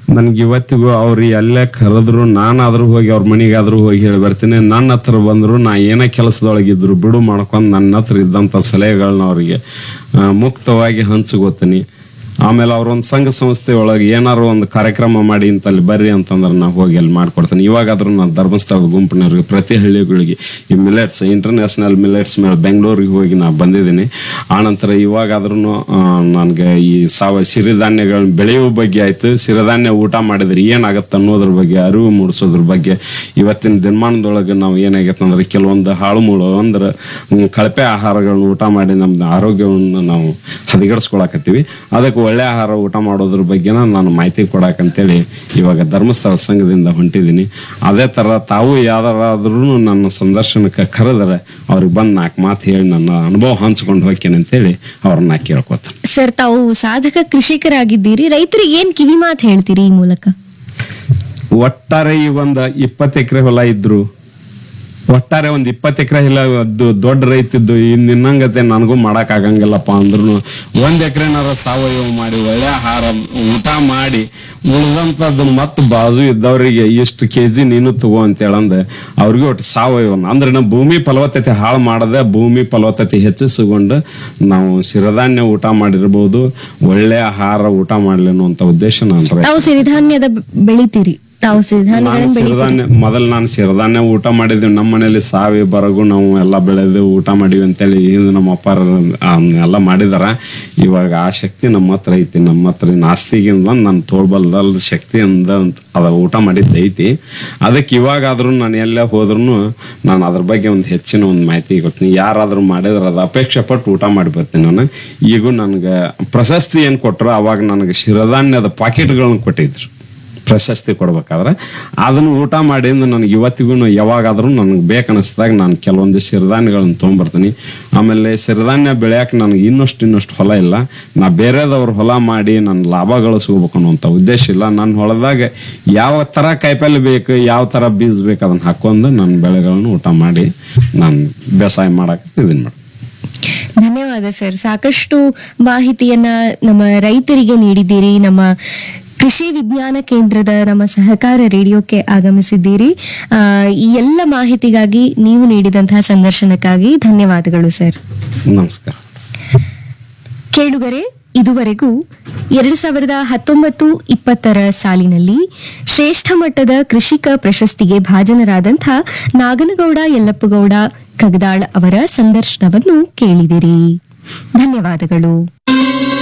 ನನ್ಗೆ ಇವತ್ತಿಗೂ ಅವ್ರು ಎಲ್ಲೇ ಕರೆದ್ರು ನಾನಾದ್ರೂ ಹೋಗಿ ಅವ್ರ ಮನೆಗಾದ್ರೂ ಹೋಗಿ ಹೇಳಿ ಬರ್ತೀನಿ ನನ್ನ ಹತ್ರ ಬಂದ್ರು ನಾ ಏನೇ ಕೆಲಸದೊಳಗಿದ್ರು ಬಿಡು ಮಾಡ್ಕೊಂಡು ನನ್ನ ಹತ್ರ ಇದ್ದಂಥ ಸಲಹೆಗಳನ್ನ ಅವರಿಗೆ ಮುಕ್ತವಾಗಿ ಹಂಚ್ಕೋತೀನಿ ಆಮೇಲೆ ಅವ್ರ ಒಂದು ಸಂಘ ಸಂಸ್ಥೆ ಒಳಗೆ ಏನಾರು ಒಂದು ಕಾರ್ಯಕ್ರಮ ಮಾಡಿ ಇಂತಲ್ಲಿ ಬರ್ರಿ ಅಂತಂದ್ರೆ ನಾ ಹೋಗಿ ಅಲ್ಲಿ ಮಾಡ್ಕೊಡ್ತೀನಿ ಇವಾಗಾದ್ರೂ ನಾನು ಧರ್ಮಸ್ಥಳದ ಗುಂಪಿನವ್ರಿಗೆ ಪ್ರತಿ ಹಳ್ಳಿಗಳಿಗೆ ಈ ಮಿಲೆಟ್ಸ್ ಇಂಟರ್ನ್ಯಾಷನಲ್ ಮಿಲೆಟ್ಸ್ ಮೇಲೆ ಬೆಂಗಳೂರಿಗೆ ಹೋಗಿ ನಾ ಬಂದಿದ್ದೀನಿ ಆನಂತರ ಇವಾಗಾದ್ರೂ ನನಗೆ ಈ ಸಾವ ಸಿರಿಧಾನ್ಯಗಳನ್ನ ಬೆಳೆಯುವ ಬಗ್ಗೆ ಆಯ್ತು ಸಿರಿಧಾನ್ಯ ಊಟ ಮಾಡಿದ್ರೆ ಏನಾಗತ್ತೆ ಅನ್ನೋದ್ರ ಬಗ್ಗೆ ಅರಿವು ಮೂಡಿಸೋದ್ರ ಬಗ್ಗೆ ಇವತ್ತಿನ ದಿನಮಾನದೊಳಗೆ ನಾವು ಏನಾಗೈತೆ ಅಂದ್ರೆ ಕೆಲವೊಂದು ಹಾಳು ಮುಳು ಅಂದ್ರೆ ಹ್ಮ್, ಕಳಪೆ ಆಹಾರಗಳನ್ನ ಊಟ ಮಾಡಿ ನಮ್ದು ಆರೋಗ್ಯವನ್ನು ನಾವು ಹದಗೆಡಿಸ್ಕೊಳಕತ್ತೀವಿ ಅದಕ್ಕೆ ಒಳ್ಳೆ ಆಹಾರ ಊಟ ಮಾಡೋದ್ರ ಬಗ್ಗೆನ ನಾನು ಮಾಹಿತಿ ಕೊಡಕಂತೇಳಿ ಇವಾಗ ಧರ್ಮಸ್ಥಳ ಸಂಘದಿಂದ ಹೊಂಟಿದ್ದೀನಿ ಅದೇ ಥರ ತಾವು ಯಾವ್ದಾರಾದ್ರೂ ನನ್ನ ಸಂದರ್ಶನಕ್ಕೆ ಕರೆದರೆ ಅವ್ರಿಗೆ ಬಂದು ನಾಲ್ಕು ಮಾತು ಹೇಳಿ ನನ್ನ ಅನುಭವ ಹಂಚ್ಕೊಂಡು ಹೋಗ್ತೇನೆ ಅಂತೇಳಿ ಅವ್ರನ್ನ ನಾ ಕೇಳ್ಕೊತೀನಿ ಸರ್ ತಾವು ಸಾಧಕ ಕೃಷಿಕರಾಗಿದ್ದೀರಿ ರೈತರಿಗೆ ಏನ್ ಕಿವಿ ಮಾತು ಹೇಳ್ತೀರಿ ಈ ಮೂಲಕ ಒಟ್ಟಾರೆ ಈ ಒಂದು ಇಪ್ಪತ್ತು ಎಕರೆ ಹೊಲ ಇದ್ರು ಒಟ್ಟಾರೆ ಒಂದ್ ಇಪ್ಪತ್ತು ಎಕರೆ ಇಲ್ಲ ಅದು ದೊಡ್ಡ ರೈತಿದ್ದು ಇನ್ ನಿನ್ನಂಗತೆ ನನಗೂ ಮಾಡಕ್ ಆಗಂಗಿಲ್ಲಪ್ಪ ಅಂದ್ರೂ ಒಂದ್ ಎಕರೆನಾರ ಸಾವಯವ ಮಾಡಿ ಒಳ್ಳೆ ಆಹಾರ ಊಟ ಮಾಡಿ ಉಳಿದಂತದ್ದು ಮತ್ತು ಬಾಜು ಇದ್ದವರಿಗೆ ಇಷ್ಟು ಕೆ ಜಿ ನೀನು ತಗೋ ಅಂತ ಹೇಳಂದೆ ಅವ್ರಿಗೆ ಒಟ್ಟು ಸಾವಯವ ಅಂದ್ರೆ ನಾವು ಭೂಮಿ ಫಲವತ್ತತೆ ಹಾಳು ಮಾಡದೆ ಭೂಮಿ ಫಲವತ್ತತೆ ಹೆಚ್ಚಿಸಿಕೊಂಡು ನಾವು ಸಿರಿಧಾನ್ಯ ಊಟ ಮಾಡಿರ್ಬೋದು ಒಳ್ಳೆ ಆಹಾರ ಊಟ ಮಾಡ್ಲಿ ಅನ್ನುವಂಥ ಉದ್ದೇಶ ನಾನು ತಾವು ಸಿರಿಧಾನ್ಯದ ಬ- ಬೆಳಿತೀರಿ ತಾವು ನಾನು ಸಿರಿಧಾನ್ಯಗಳನ್ನ ಬೆಳಿತೀರಿ ಸಿರಿಧಾನ್ಯ ಮೊದಲು ನಾನು ಸಿರಿಧಾನ್ಯ ಊಟ ಮಾಡಿದ್ವಿ ನಮ್ಮ ಮನೇಲಿ ಸಾವಿ ಬರಗು ನಾವು ಎಲ್ಲ ಬೆಳೆದು ಊಟ ಮಾಡಿವಿ ಅಂತೇಳಿ ಹಿಂದೆ ನಮ್ಮ ಅಪ್ಪಾರ ಎಲ್ಲ ಮಾಡಿದಾರ ಇವಾಗ ಆ ಶಕ್ತಿ ನಮ್ಮ ಹತ್ರ ಐತಿ ನಮ್ಮ ಹತ್ರ ನಾಸ್ತಿಗಿಂದ ನನ್ನ ತೋಳ್ಬಲ್ದಲ್ ಶಕ್ತಿಯಿಂದ ಅದ ಊಟ ಮಾಡಿದ್ದು ಐತಿ ಅದಕ್ಕೆ ಇವಾಗಾದ್ರೂ ನಾನು ಎಲ್ಲೇ ಹೋದ್ರೂ ನಾನು ಅದ್ರ ಬಗ್ಗೆ ಒಂದು ಹೆಚ್ಚಿನ ಒಂದು ಮಾಹಿತಿ ಕೊಡ್ತೀನಿ ಯಾರಾದ್ರೂ ಮಾಡಿದ್ರೆ ಅದು ಅಪೇಕ್ಷೆ ಪಟ್ಟು ಊಟ ಮಾಡಿ ಬರ್ತೀನಿ ನಾನು ಈಗೂ ನನಗೆ ಪ್ರಶಸ್ತಿ ಏನು ಕೊಟ್ಟರು ಅವಾಗ ನನಗೆ ಸಿರಿಧಾನ್ಯದ ಪಾಕೆಟ್ಗಳನ್ನ ಕೊಟ್ಟಿದ್ರು ಪ್ರಶಸ್ತಿ ಕೊಡ್ಬೇಕಾದ್ರೆ ಅದನ್ನು ಊಟ ಮಾಡಿ ನನಗೆ ಇವತ್ತಿಗೂ ಯಾವಾಗಾದ್ರೂ ನನಗೆ ಬೇಕನ್ನಿಸ್ದಾಗ ನಾನು ಕೆಲವೊಂದು ಸಿರಿಧಾನ್ಯಗಳನ್ನ ತೊಗೊಂಬರ್ತೀನಿ ಆಮೇಲೆ ಸಿರಿಧಾನ್ಯ ಬೆಳೆಯಕ್ಕೆ ನನಗೆ ಇನ್ನಷ್ಟು ಇನ್ನಷ್ಟು ಹೊಲ ಇಲ್ಲ ನಾ ಬೇರೆದವ್ರ ಹೊಲ ಮಾಡಿ ನಾನು ಲಾಭ ಗಳಿಸ್ಕೋಬೇಕು ಅನ್ನುವಂಥ ಉದ್ದೇಶ ಇಲ್ಲ ನನ್ನ ಹೊಲದಾಗ ಯಾವ ಥರ ಕಾಯಿಪಲ್ಲೆ ಬೇಕು ಯಾವ ಥರ ಬೀಜ ಬೇಕು ಅದನ್ನು ಹಾಕೊಂಡು ನನ್ನ ಬೆಳೆಗಳನ್ನು ಊಟ ಮಾಡಿ ನಾನು ಬೇಸಾಯ ಮಾಡಕ್ಕೆ ಇದನ್ನು ಮಾಡಿ ಧನ್ಯವಾದ ಸರ್ ಸಾಕಷ್ಟು ಮಾಹಿತಿಯನ್ನ ನಮ್ಮ ರೈತರಿಗೆ ನೀಡಿದ್ದೀರಿ ನಮ್ಮ ಕೃಷಿ ವಿಜ್ಞಾನ ಕೇಂದ್ರದ ನಮ್ಮ ಸಹಕಾರ ರೇಡಿಯೋಕ್ಕೆ ಆಗಮಿಸಿದ್ದೀರಿ ಆ, ಈ ಎಲ್ಲ ಮಾಹಿತಿಗಾಗಿ ನೀವು ನೀಡಿದಂತಹ ಸಂದರ್ಶನಕ್ಕಾಗಿ ಧನ್ಯವಾದಗಳು ಸರ್ ನಮಸ್ಕಾರ ಕೇಳುಗರೆ ಇದುವರೆಗೂ ಎರಡು ಸಾವಿರದ ಹತ್ತೊಂಬತ್ತು ಇಪ್ಪತ್ತರ ಸಾಲಿನಲ್ಲಿ ಶ್ರೇಷ್ಠ ಮಟ್ಟದ ಕೃಷಿಕ ಪ್ರಶಸ್ತಿಗೆ ಭಾಜನರಾದಂಥ ನಾಗನಗೌಡ ಯಲ್ಲಪ್ಪಗೌಡ ಕಗದಾಳ್ ಅವರ ಸಂದರ್ಶನವನ್ನು ಕೇಳಿದಿರಿ ಧನ್ಯವಾದಗಳು